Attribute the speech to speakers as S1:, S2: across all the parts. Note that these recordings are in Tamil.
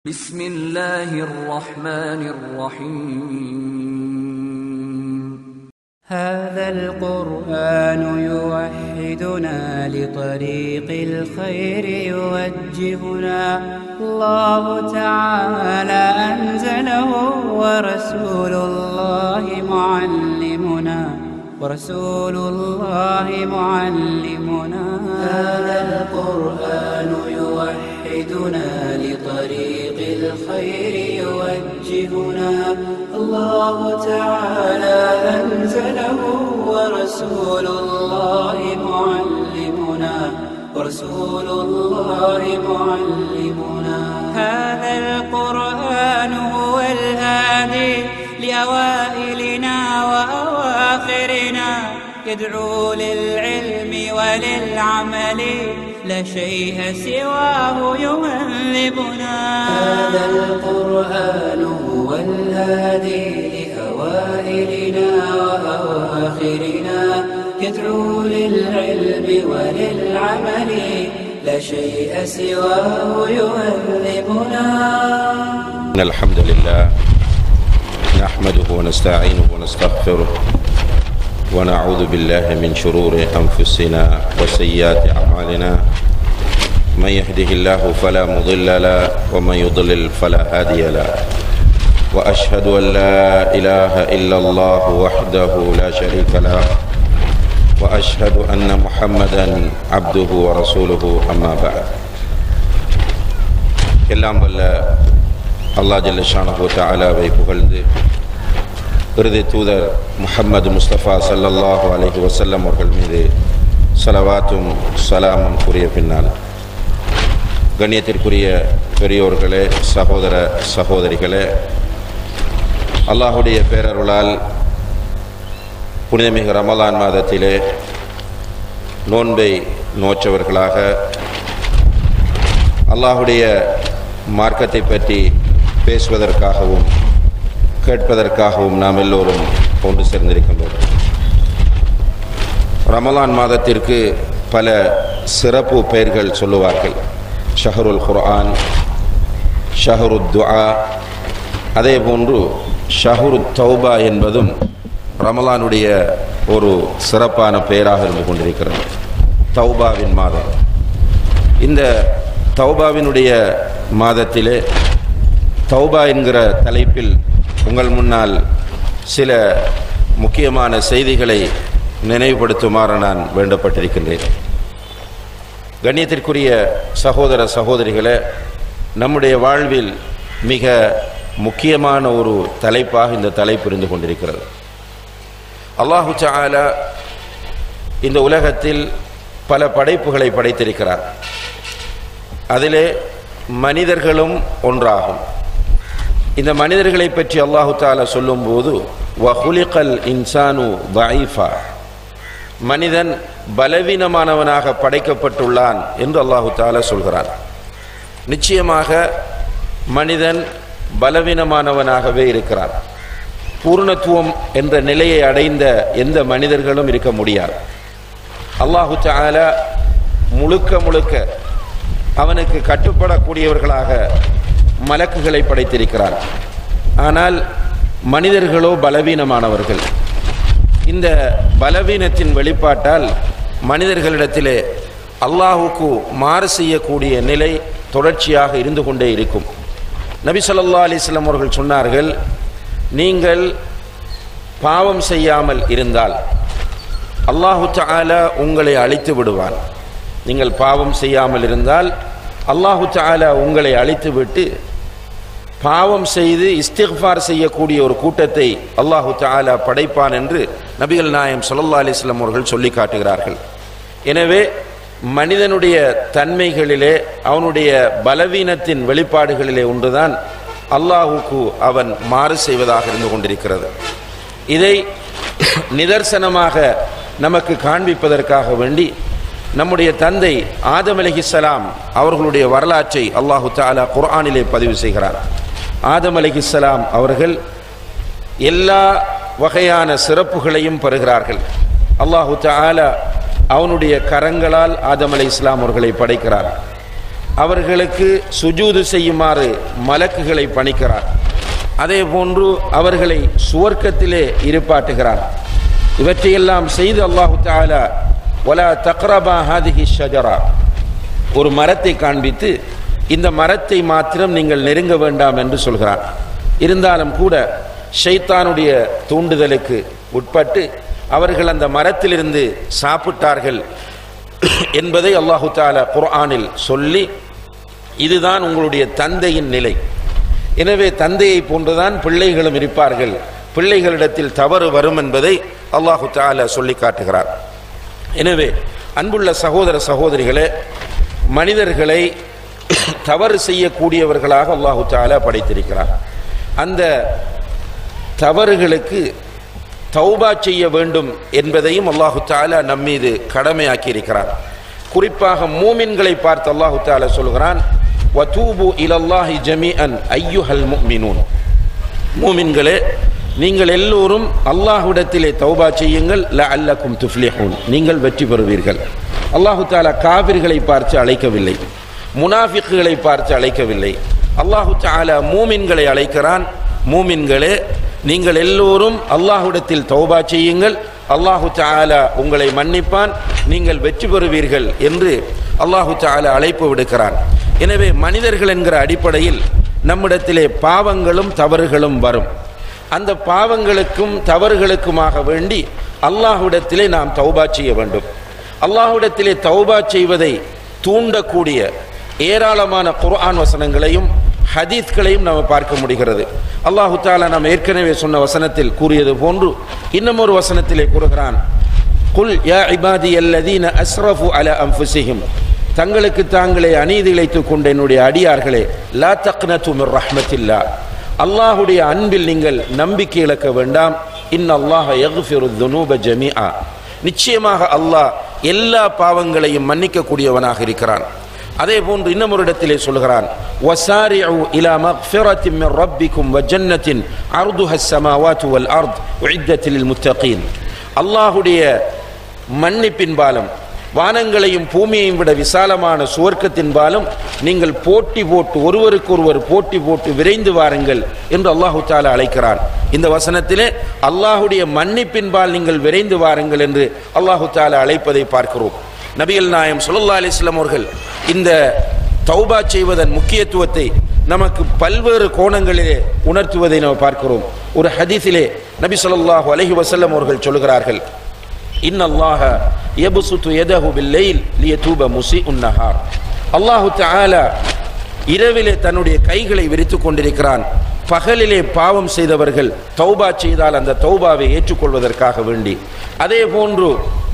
S1: بسم الله الرحمن الرحيم
S2: هذا القرآن يوحدنا لطريق الخير يوجهنا الله تعالى أنزله ورسول الله معلمنا ورسول الله معلمنا هذا القرآن يوحدنا لطريق الخير يوجهنا الله تعالى أنزله ورسول الله معلمنا ورسول الله معلمنا هذا القرآن هو الهادي لأوائلنا وأواخرنا يدعو للعلم وللعمل لا شيء سواه يهذبنا هذا القرآن هو الهادي لأوائلنا وأواخرنا يدعو للعلم وللعمل لا شيء سواه يهذبنا
S3: إن الحمد لله نحمده ونستعينه ونستغفره ونعوذ بالله من شرور أنفسنا وسيئات أعمالنا من يهده الله فلا مضل له ومن يضلل فلا هادي له وأشهد أن لا إله إلا الله وحده لا شريك له وأشهد أن محمدا عبده ورسوله أما بعد எல்லாம் வல்ல அல்லா ஜல்லஷானஹு தாலாவை புகழ்ந்து இறுதி தூதர் முஹம்மது முஸ்தபா சல்லல்லாஹு அலைஹி வஸல்லம் அவர்கள் மீது சலவாத்தும் சலாமும் கூறிய பின்னால் கண்ணியத்திற்குரிய பெரியோர்களே சகோதர சகோதரிகளே அல்லாஹுடைய பேரருளால் புனிதமிகு ரமலான் மாதத்திலே நோன்பை நோற்றவர்களாக அல்லாஹுடைய மார்க்கத்தை பற்றி பேசுவதற்காகவும் கேட்பதற்காகவும் நாம் எல்லோரும் ஒன்று சேர்ந்திருக்கின்றோம் ரமலான் மாதத்திற்கு பல சிறப்பு பெயர்கள் சொல்லுவார்கள் ஷஹருல் குர்ஆன் ஷஹருத் துஆ அதே போன்று ஷஹரு தௌபா என்பதும் ரமலானுடைய ஒரு சிறப்பான பெயராக இருந்து கொண்டிருக்கிறது தௌபாவின் மாதம் இந்த தௌபாவினுடைய மாதத்திலே தௌபா என்கிற தலைப்பில் உங்கள் முன்னால் சில முக்கியமான செய்திகளை நினைவுபடுத்துமாறு நான் வேண்டப்பட்டிருக்கின்றேன் கண்ணியத்திற்குரிய சகோதர சகோதரிகளே நம்முடைய வாழ்வில் மிக முக்கியமான ஒரு தலைப்பாக இந்த தலைப்பு இருந்து கொண்டிருக்கிறது அல்லாஹு சாலா இந்த உலகத்தில் பல படைப்புகளை படைத்திருக்கிறார் அதிலே மனிதர்களும் ஒன்றாகும் இந்த மனிதர்களை பற்றி அல்லாஹு தாலா சொல்லும்போது வஹுலிகல் இன்சானு பைஃபா மனிதன் பலவீனமானவனாக படைக்கப்பட்டுள்ளான் என்று அல்லாஹு தாலா சொல்கிறான் நிச்சயமாக மனிதன் பலவீனமானவனாகவே இருக்கிறான் பூர்ணத்துவம் என்ற நிலையை அடைந்த எந்த மனிதர்களும் இருக்க முடியாது அல்லாஹு தாலா முழுக்க முழுக்க அவனுக்கு கட்டுப்படக்கூடியவர்களாக மலக்குகளை படைத்திருக்கிறார் ஆனால் மனிதர்களோ பலவீனமானவர்கள் இந்த பலவீனத்தின் வெளிப்பாட்டால் மனிதர்களிடத்திலே அல்லாஹுக்கு மாறு செய்யக்கூடிய நிலை தொடர்ச்சியாக இருந்து கொண்டே இருக்கும் நபி சொல்லா அலிஸ்லாம் அவர்கள் சொன்னார்கள் நீங்கள் பாவம் செய்யாமல் இருந்தால் அல்லாஹு தாலா உங்களை அழித்து விடுவான் நீங்கள் பாவம் செய்யாமல் இருந்தால் அல்லாஹு தாலா உங்களை அழித்துவிட்டு பாவம் செய்து இஸ்திஃபார் செய்யக்கூடிய ஒரு கூட்டத்தை அல்லாஹு தாலா படைப்பான் என்று நபிகள் நாயம் சொல்லல்லா அலிஸ்லாம் அவர்கள் சொல்லி காட்டுகிறார்கள் எனவே மனிதனுடைய தன்மைகளிலே அவனுடைய பலவீனத்தின் வெளிப்பாடுகளிலே ஒன்றுதான் அல்லாஹுக்கு அவன் மாறு செய்வதாக இருந்து கொண்டிருக்கிறது இதை நிதர்சனமாக நமக்கு காண்பிப்பதற்காக வேண்டி நம்முடைய தந்தை ஆதம் அலிஹிஸ்லாம் அவர்களுடைய வரலாற்றை அல்லாஹு தாலா குர்ஆனிலே பதிவு செய்கிறார் ஆதம் அலிஹிஸ்லாம் அவர்கள் எல்லா வகையான சிறப்புகளையும் பெறுகிறார்கள் அல்லாஹு தாலா அவனுடைய கரங்களால் ஆதம் அலி இஸ்லாம் அவர்களை படைக்கிறார் அவர்களுக்கு சுஜூது செய்யுமாறு மலக்குகளை பணிக்கிறார் அதே போன்று அவர்களை சுவர்க்கத்திலே இருப்பாட்டுகிறார் இவற்றையெல்லாம் செய்து அல்லாஹு தாலா வலா தக்ரபா ஹாதிஹி ஷஜரா ஒரு மரத்தை காண்பித்து இந்த மரத்தை மாத்திரம் நீங்கள் நெருங்க வேண்டாம் என்று சொல்கிறார் இருந்தாலும் கூட ஷைத்தானுடைய தூண்டுதலுக்கு உட்பட்டு அவர்கள் அந்த மரத்திலிருந்து சாப்பிட்டார்கள் என்பதை அல்லாஹு தாலா குர்ஆனில் சொல்லி இதுதான் உங்களுடைய தந்தையின் நிலை எனவே தந்தையை போன்றுதான் பிள்ளைகளும் இருப்பார்கள் பிள்ளைகளிடத்தில் தவறு வரும் என்பதை அல்லாஹு தாலா சொல்லி காட்டுகிறார் எனவே அன்புள்ள சகோதர சகோதரிகளே மனிதர்களை தவறு செய்யக்கூடியவர்களாக அல்லாஹு தாலா படைத்திருக்கிறார் அந்த தவறுகளுக்கு தௌபா செய்ய வேண்டும் என்பதையும் அல்லாஹு தாலா நம்மீது கடமையாக்கி இருக்கிறார் குறிப்பாக மூமின்களை பார்த்து அல்லாஹு தாலா சொல்கிறான் வதூபு இலல்லாஹி ஜமீஅன் ஐயுஹல் முஃமினூன் மூமின்களே நீங்கள் எல்லோரும் அல்லாஹ்விடத்திலே தௌபா செய்யுங்கள் லஅல்லக்கும் துஃப்லிஹூன் நீங்கள் வெற்றி பெறுவீர்கள் அல்லாஹு தாலா காவிர்களை பார்த்து அழைக்கவில்லை முனாஃபிக்குகளை பார்த்து அழைக்கவில்லை அல்லாஹு தாலா மூமின்களை அழைக்கிறான் மூமின்களே நீங்கள் எல்லோரும் அல்லாஹ்விடத்தில் தௌபா செய்யுங்கள் அல்லாஹு தாலா உங்களை மன்னிப்பான் நீங்கள் வெற்றி பெறுவீர்கள் என்று அல்லாஹு தாலா அழைப்பு விடுக்கிறான் எனவே மனிதர்கள் என்கிற அடிப்படையில் நம்மிடத்திலே பாவங்களும் தவறுகளும் வரும் அந்த பாவங்களுக்கும் தவறுகளுக்குமாக வேண்டி அல்லாஹ்விடத்திலே நாம் தௌபா செய்ய வேண்டும் அல்லாஹ்விடத்திலே தௌபா செய்வதை தூண்டக்கூடிய ஏராளமான குர்ஆன் வசனங்களையும் ஹதீஸ்களையும் நாம் பார்க்க முடிகிறது அல்லாஹு தாலா நாம் ஏற்கனவே சொன்ன வசனத்தில் கூறியது போன்று இன்னும் ஒரு வசனத்திலே கூறுகிறான் குல் யா இபாதி அல்லதீன அஸ்ரஃபு அல அன்ஃபுஸிஹிம் தங்களுக்கு தாங்களே அநீதி இழைத்துக் கொண்ட என்னுடைய அடியார்களே லா தக்னது மிர் ரஹ்மத்தில்லா அல்லாஹுடைய அன்பில் நீங்கள் நம்பிக்கை இழக்க வேண்டாம் இன் அல்லாஹ் யக்ஃபிரு துனூப ஜமீஆ நிச்சயமாக அல்லாஹ் எல்லா பாவங்களையும் மன்னிக்கக்கூடியவனாக இருக்கிறான் அதே போன்று இன்னும் ஒரு இடத்திலே சொல்கிறான் வசாரிஉ இலா மக்ஃபிரத்தின் மின் ரப்பிக்கும் வ ஜன்னத்தின் அர்துஹ ஸமாவாத்து வல் அர்த் உஇத்தத் லில் முத்தகீன் அல்லாஹ்வுடைய மன்னிப்பின் பாலம் வானங்களையும் பூமியையும் விட விசாலமான சுவர்க்கத்தின் பாலம் நீங்கள் போட்டி போட்டு ஒருவருக்கொருவர் போட்டி போட்டு விரைந்து வாருங்கள் என்று அல்லாஹு தாலா அழைக்கிறான் இந்த வசனத்திலே அல்லாஹுடைய மன்னிப்பின்பால் நீங்கள் விரைந்து வாருங்கள் என்று அல்லாஹு தாலா அழைப்பதை பார்க்கிறோம் நபிகள் நாயம் சுல்லா அலிஸ்லாம் அவர்கள் இந்த தௌபா செய்வதன் முக்கியத்துவத்தை நமக்கு பல்வேறு கோணங்களிலே உணர்த்துவதை நாம் பார்க்கிறோம் ஒரு ஹதீஸிலே நபி ஸல்லல்லாஹு அலைஹி வஸல்லம் அவர்கள் சொல்கிறார்கள் இன் அல்லாஹ யபசுத்து யதஹு பில்லைல் லியதூப முஸீஉன் நஹார் அல்லாஹு தஆலா இரவிலே தன்னுடைய கைகளை விரித்துக் கொண்டிருக்கிறான் பகலிலே பாவம் செய்தவர்கள் தௌபா செய்தால் அந்த தௌபாவை ஏற்றுக்கொள்வதற்காக வேண்டி அதே போன்று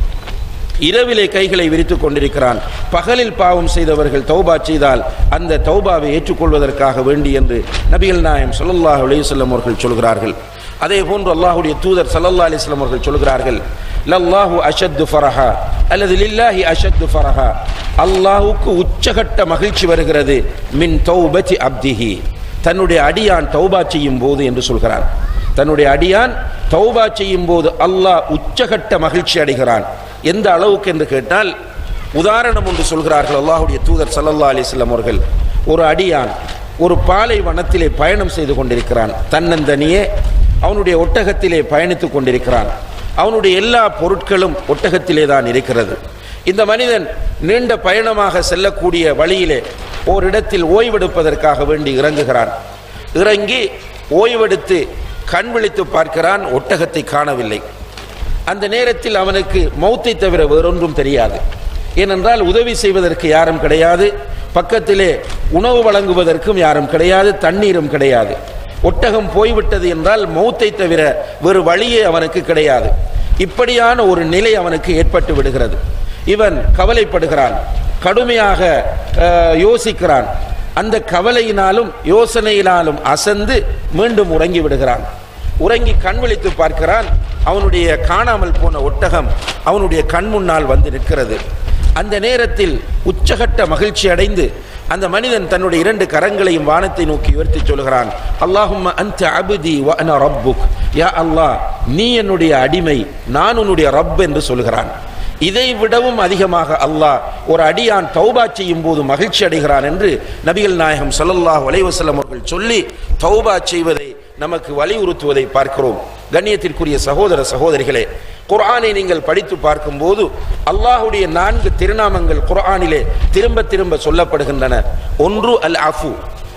S3: இரவிலே கைகளை விரித்துக் கொண்டிருக்கிறான் பகலில் பாவம் செய்தவர்கள் தௌபா செய்தால் அந்த தௌபாவை ஏற்றுக்கொள்வதற்காக வேண்டி என்று நபிகள் நாயம் ஸல்லல்லாஹு அலைஹி வஸல்லம் அவர்கள் சொல்கிறார்கள் அதே போன்று அல்லாஹ்வுடைய தூதர் ஸல்லல்லாஹு அலைஹி வஸல்லம் அவர்கள் சொல்கிறார்கள் லல்லாஹு அஷத்து ஃபரஹா அல்லது லில்லாஹி அஷத்து ஃபரஹா அல்லாஹுக்கு உச்சகட்ட மகிழ்ச்சி வருகிறது மின் தௌபதி அப்திஹி தன்னுடைய அடியான் தௌபா செய்யும் போது என்று சொல்கிறான் தன்னுடைய அடியான் தௌபா செய்யும் போது அல்லாஹ் உச்சகட்ட மகிழ்ச்சி அடைகிறான் எந்த அளவுக்கு என்று கேட்டால் உதாரணம் ஒன்று சொல்கிறார்கள் அல்லாஹுடைய தூதர் சல்லல்லா அலிஸ்லாம் அவர்கள் ஒரு அடியான் ஒரு பாலை வனத்திலே பயணம் செய்து கொண்டிருக்கிறான் தன்னந்தனியே அவனுடைய ஒட்டகத்திலே பயணித்துக் கொண்டிருக்கிறான் அவனுடைய எல்லா பொருட்களும் ஒட்டகத்திலே தான் இருக்கிறது இந்த மனிதன் நீண்ட பயணமாக செல்லக்கூடிய வழியிலே ஓரிடத்தில் ஓய்வெடுப்பதற்காக வேண்டி இறங்குகிறான் இறங்கி ஓய்வெடுத்து கண் விழித்து பார்க்கிறான் ஒட்டகத்தை காணவில்லை அந்த நேரத்தில் அவனுக்கு மௌத்தை தவிர வேறொன்றும் தெரியாது ஏனென்றால் உதவி செய்வதற்கு யாரும் கிடையாது பக்கத்திலே உணவு வழங்குவதற்கும் யாரும் கிடையாது தண்ணீரும் கிடையாது ஒட்டகம் போய்விட்டது என்றால் மௌத்தை தவிர வேறு வழியே அவனுக்கு கிடையாது இப்படியான ஒரு நிலை அவனுக்கு ஏற்பட்டு விடுகிறது இவன் கவலைப்படுகிறான் கடுமையாக அஹ், யோசிக்கிறான் அந்த கவலையினாலும் யோசனையினாலும் அசந்து மீண்டும் உறங்கி விடுகிறான் உறங்கி கண் விழித்து பார்க்கிறான் அவனுடைய காணாமல் போன ஒட்டகம் அவனுடைய கண் முன்னால் வந்து நிற்கிறது அந்த நேரத்தில் உச்சகட்ட மகிழ்ச்சி அடைந்து அந்த மனிதன் தன்னுடைய இரண்டு கரங்களையும் வானத்தை நோக்கி உயர்த்தி சொல்கிறான் அல்லாஹும்ம அன்த அபுதி வ அன ரப்புக் யா அல்லாஹ் நீ என்னுடைய அடிமை நான் உன்னுடைய ரப் என்று சொல்கிறான் இதை விடவும் அதிகமாக அல்லாஹ் ஒரு அடியான் தௌபா செய்யும் போது மகிழ்ச்சி அடைகிறான் என்று நபிகள் நாயகம் ஸல்லல்லாஹு அலைஹி வஸல்லம் அவர்கள் சொல்லி தௌபா செய்வதை நமக்கு வலியுறுத்துவதை பார்க்கிறோம் கண்ணியத்திற்குரிய சகோதர சகோதரிகளே குர்ஆனை நீங்கள் படித்து பார்க்கும்போது அல்லாஹ்வுடைய நான்கு திருநாமங்கள் குர்ஆனிலே திரும்ப திரும்ப சொல்லப்படுகின்றன ஒன்று அல் அஃபு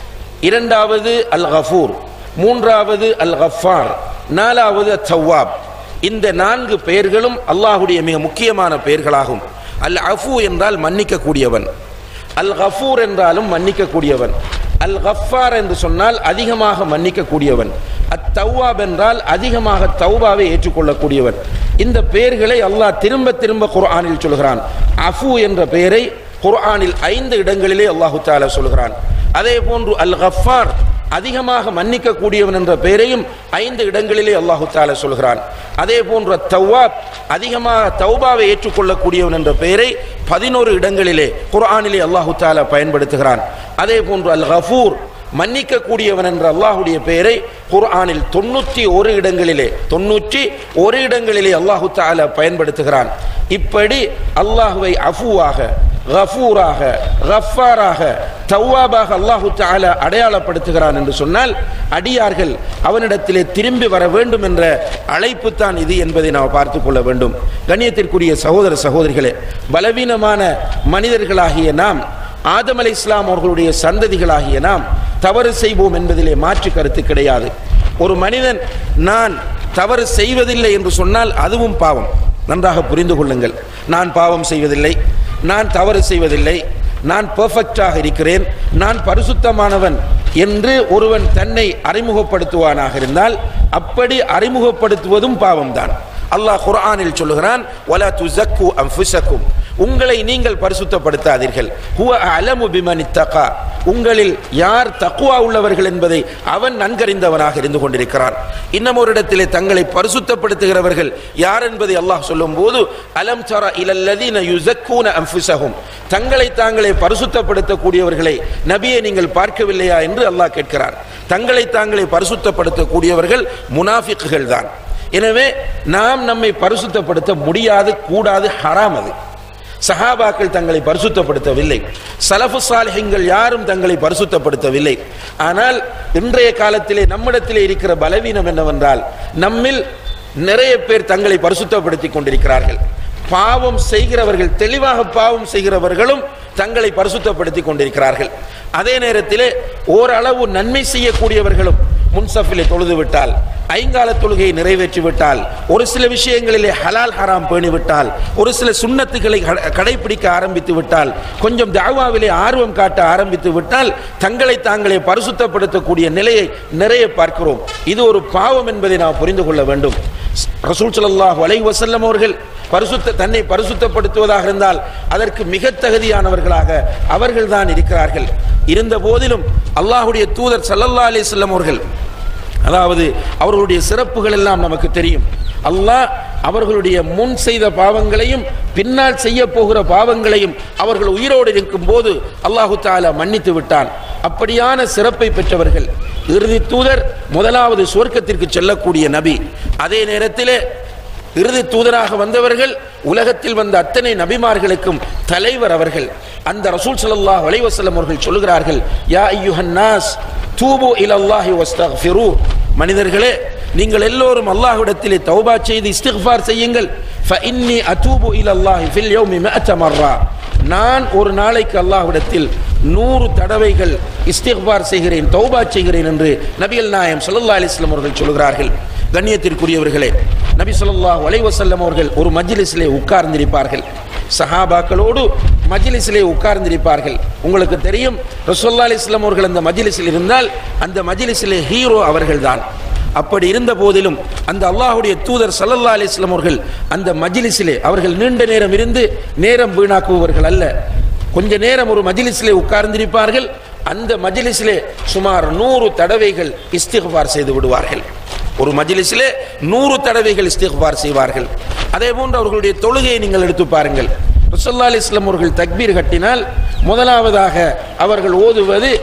S3: இரண்டாவது அல் கஃபூர் மூன்றாவது அல் கஃபார் நாலாவது தவ்வாப் இந்த நான்கு பெயர்களும் அல்லாஹுடைய மிக முக்கியமான பெயர்களாகும் அல் அஃபு என்றால் மன்னிக்கக்கூடியவன் அல் கஃபூர் என்றாலும் மன்னிக்கக்கூடியவன் அல் கஃபார் என்று சொன்னால் அதிகமாக மன்னிக்கக்கூடியவன் அத் தவ்வாப் என்றால் அதிகமாக தௌபாவை ஏற்றுக்கொள்ளக்கூடியவன் இந்த பெயர்களை அல்லாஹ் திரும்ப திரும்ப குர்ஆனில் சொல்கிறான் அஃபு என்ற பெயரை குர்ஆனில் ஐந்து இடங்களிலே அல்லாஹு தாலா சொல்கிறான் அதே போன்று அல் கஃபார் அதிகமாக மன்னிக்கக்கூடியவன் என்ற பெயரையும் ஐந்து இடங்களிலே அல்லாஹு தாலா சொல்கிறான் அதே போன்ற தவ்வாப் அதிகமாக தௌபாவை ஏற்றுக்கொள்ளக்கூடியவன் என்ற பெயரை பதினோரு இடங்களிலே குர்ஆனிலே அல்லாஹு தாலா பயன்படுத்துகிறான் அதே போன்று அல் கஃபூர் மன்னிக்கக்கூடியவன் என்ற அல்லாஹுடைய பெயரை குர்ஆனில் தொண்ணூற்றி ஒரு இடங்களிலே தொண்ணூற்றி ஒரு இடங்களிலே அல்லாஹு தாலா பயன்படுத்துகிறான் இப்படி அல்லாஹுவை அஃபுவாக கஃபூராக கஃபாராக தவ்வாபாக அல்லாஹு தாலா அடையாளப்படுத்துகிறான் என்று சொன்னால் அடியார்கள் அவனிடத்திலே திரும்பி வர வேண்டும் என்ற அழைப்பு தான் இது என்பதை நாம் பார்த்து கொள்ள வேண்டும் கண்ணியத்திற்குரிய சகோதர சகோதரிகளே பலவீனமான மனிதர்களாகிய நாம் ஆதம் அலை இஸ்லாம் அவர்களுடைய சந்ததிகளாகிய நாம் தவறு செய்வோம் என்பதிலே மாற்று கருத்து கிடையாது ஒரு மனிதன் நான் தவறு செய்வதில்லை என்று சொன்னால் அதுவும் பாவம் நன்றாக புரிந்து கொள்ளுங்கள் நான் பாவம் செய்வதில்லை நான் தவறு செய்வதில்லை நான் பெர்ஃபெக்டாக இருக்கிறேன் நான் பரிசுத்தமானவன் என்று ஒருவன் தன்னை அறிமுகப்படுத்துவானாக இருந்தால் அப்படி அறிமுகப்படுத்துவதும் பாவம்தான் அல்லாஹ் குர்ஆனில் சொல்லுகிறான் வலா துஸக்கு அன்ஃபுஸக்கும் உங்களை நீங்கள் பரிசுத்தப்படுத்தாதீர்கள் ஹுவ அலமு பிமன் இத்தகா உங்களில் யார் தக்குவா உள்ளவர்கள் என்பதை அவன் நன்கறிந்தவனாக இருந்து கொண்டிருக்கிறான் இன்னும் ஒரு இடத்திலே தங்களை பரிசுத்தப்படுத்துகிறவர்கள் யார் என்பதை அல்லாஹ் சொல்லும் போது அலம் தர இலல்லதீன யுஸக்கூன அன்ஃபுஸஹும் தங்களை தாங்களே பரிசுத்தப்படுத்தக்கூடியவர்களை நபியை நீங்கள் பார்க்கவில்லையா என்று அல்லாஹ் கேட்கிறார் தங்களை தாங்களே பரிசுத்தப்படுத்தக்கூடியவர்கள் முனாஃபிக்குகள் தான் எனவே நாம் நம்மை பரிசுத்தப்படுத்த முடியாது கூடாது ஹராம் அது சஹாபாக்கள் தங்களை பரிசுத்தப்படுத்தவில்லை சலஃபு சாலிஹங்கள் யாரும் தங்களை பரிசுத்தப்படுத்தவில்லை ஆனால் இன்றைய காலத்திலே நம்மிடத்திலே இருக்கிற பலவீனம் என்னவென்றால் நம்மில் நிறைய பேர் தங்களை பரிசுத்தப்படுத்திக் கொண்டிருக்கிறார்கள் பாவம் செய்கிறவர்கள் தெளிவாக பாவம் செய்கிறவர்களும் தங்களை பரிசுத்தப்படுத்திக் கொண்டிருக்கிறார்கள் அதே நேரத்திலே ஓரளவு நன்மை செய்யக்கூடியவர்களும் முன்சஃபிலே தொழுது விட்டால் ஐங்கால தொழுகையை நிறைவேற்றி விட்டால் ஒரு சில விஷயங்களிலே ஹலால் ஹராம் பேணிவிட்டால் ஒரு சில சுண்ணத்துகளை கட- கடைபிடிக்க ஆரம்பித்து விட்டால் கொஞ்சம் தாவாவிலே ஆர்வம் காட்ட ஆரம்பித்து விட்டால் தங்களை தாங்களே பரிசுத்தப்படுத்தக்கூடிய நிலையை நிறைய பார்க்கிறோம் இது ஒரு பாவம் என்பதை நாம் புரிந்து கொள்ள வேண்டும் ரசூல் ஸல்லல்லாஹு அலைஹி வஸல்லம் அவர்கள் பரிசுத்த தன்னை பரிசுத்தப்படுத்துவதாக இருந்தால் அதற்கு மிக தகுதியானவர்களாக அவர்கள்தான் இருக்கிறார்கள் இருந்த போதிலும் அல்லாஹ்வுடைய தூதர் ஸல்லல்லாஹு அலைஹி வஸல்லம் அவர்கள் அதாவது அவர்களுடைய சிறப்புகள் எல்லாம் நமக்கு தெரியும் அல்லாஹ் அவர்களுடைய முன் செய்த பாவங்களையும் பின்னால் செய்ய போகிற பாவங்களையும் அவர்கள் உயிரோடு இருக்கும் போது அல்லாஹு தாலா மன்னித்து விட்டான் அப்படியான சிறப்பை பெற்றவர்கள் இறுதி தூதர் முதலாவது சுவர்க்கத்திற்கு செல்லக்கூடிய நபி அதே நேரத்திலே இறுதி தூதராக வந்தவர்கள் உலகத்தில் வந்த அத்தனை நபிமார்களுக்கும் தலைவர் அவர்கள் அந்த ரசூல் ஸல்லல்லாஹு அலைஹி வஸல்லம் அவர்கள் சொல்கிறார்கள் யா ஐயுஹன் நாஸ் தூபு இலல்லாஹி வஸ்தக்ஃபிரு மனிதர்களே நீங்கள் எல்லோரும் அல்லாஹ்விடத்திலே தௌபா செய்து இஸ்திக்ஃபார் செய்யுங்கள் ஃபஇன்னி அதூபு இலல்லாஹி ஃபில் யௌமி மிஅத மர்ரா நான் ஒரு நாளைக்கு அல்லாஹ்விடத்தில் நூறு தடவைகள் இஸ்திக்பார் செய்கிறேன் தௌபா செய்கிறேன் என்று நபிகள் நாயம் ஸல்லல்லாஹு அலைஹி வஸல்லம் அவர்கள் சொல்கிறார்கள் கண்ணியத்திற்குரியவர்களே நபி ஸல்லல்லாஹு அலைஹி வஸல்லம் அவர்கள் ஒரு மஜ்லிஸிலே உட்கார்ந்திருப்பார்கள் சஹாபாக்களோடு மஜ்லிஸிலே உட்கார்ந்திருப்பார்கள் உங்களுக்கு தெரியும் ரசூலுல்லாஹி அலைஹி வஸல்லம் அவர்கள் அந்த மஜ்லிஸில் இருந்தால் அந்த மஜ்லிஸிலே ஹீரோ அவர்கள்தான் அப்படி இருந்த போதிலும் அந்த அல்லாஹ்வுடைய தூதர் ஸல்லல்லாஹு அலைஹி வஸல்லம் அவர்கள் அந்த மஜ்லிஸிலே அவர்கள் நீண்ட நேரம் இருந்து நேரம் வீணாக்குபவர்கள் அல்ல கொஞ்ச நேரம் ஒரு மஜ்லிஸிலே உட்கார்ந்திருப்பார்கள் அந்த மஜ்லிஸிலே சுமார் நூறு தடவைகள் இஸ்திக்பார் செய்து விடுவார்கள் ஒரு மஜ்லிஸிலே நூறு தடவைகள் இஸ்திக்பார் செய்வார்கள் அதே போன்று அவர்களுடைய தொழுகையை நீங்கள் எடுத்து பாருங்கள் ரசல்லா அலிஸ்லாம் அவர்கள் தக்பீர் கட்டினால் முதலாவதாக அவர்கள் ஓதுவது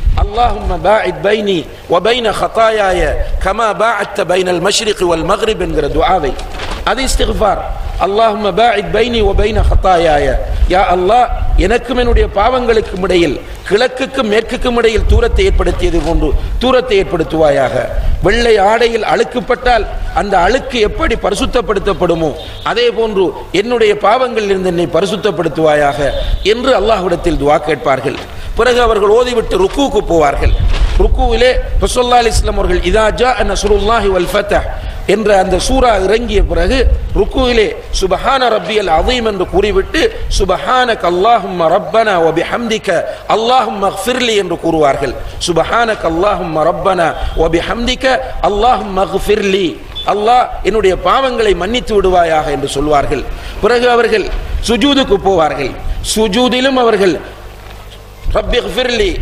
S3: اللهم باعد بيني وبين خطاياي كما باعدت بين المشرق والمغرب என்கிற துஆவை அது இஸ்திக்பார் அல்லாஹும்ம பாஇத் பைனி வ பைன ஹத்தாயாய யா அல்லாஹ் எனக்கும் என்னுடைய பாவங்களுக்கும் இடையில் கிழக்குக்கும் மேற்குக்கும் இடையில் தூரத்தை ஏற்படுத்தியது போன்று தூரத்தை ஏற்படுத்துவாயாக வெள்ளை ஆடையில் அழுக்குப்பட்டால் அந்த அழுக்கு எப்படி பரிசுத்தப்படுத்தப்படுமோ அதே போன்று என்னுடைய பாவங்களில் இருந்து என்னை பரிசுத்தப்படுத்துவாயாக என்று அல்லாஹ்விடத்தில் துவா கேட்பார்கள் பிறகு அவர்கள் ஓதிவிட்டு ருக்கூக்கு போவார்கள் ருக்கூவிலே ரசூல்லா அலிஸ்லாம் அவர்கள் இதா ஜா நஸ்ருல்லாஹி வல் ஃபத்ஹ் என்ற அந்த சூரா இறங்கிய பிறகு ருக்குவிலே சுபஹான ரப்பியல் அதீம் என்று கூறிவிட்டு சுபஹானக் அல்லாஹும்ம ரப்பனா வ பிஹம்திக அல்லாஹும்ம ஃபிர்லி என்று கூறுவார்கள் சுபஹானக் அல்லாஹும்ம ரப்பனா வ பிஹம்திக அல்லாஹும்ம ஃபிர்லி அல்லாஹ் என்னுடைய பாவங்களை மன்னித்து விடுவாயாக என்று சொல்வார்கள் பிறகு அவர்கள் சுஜூதுக்கு போவார்கள் சுஜூதிலும் அவர்கள் رب اغفر لي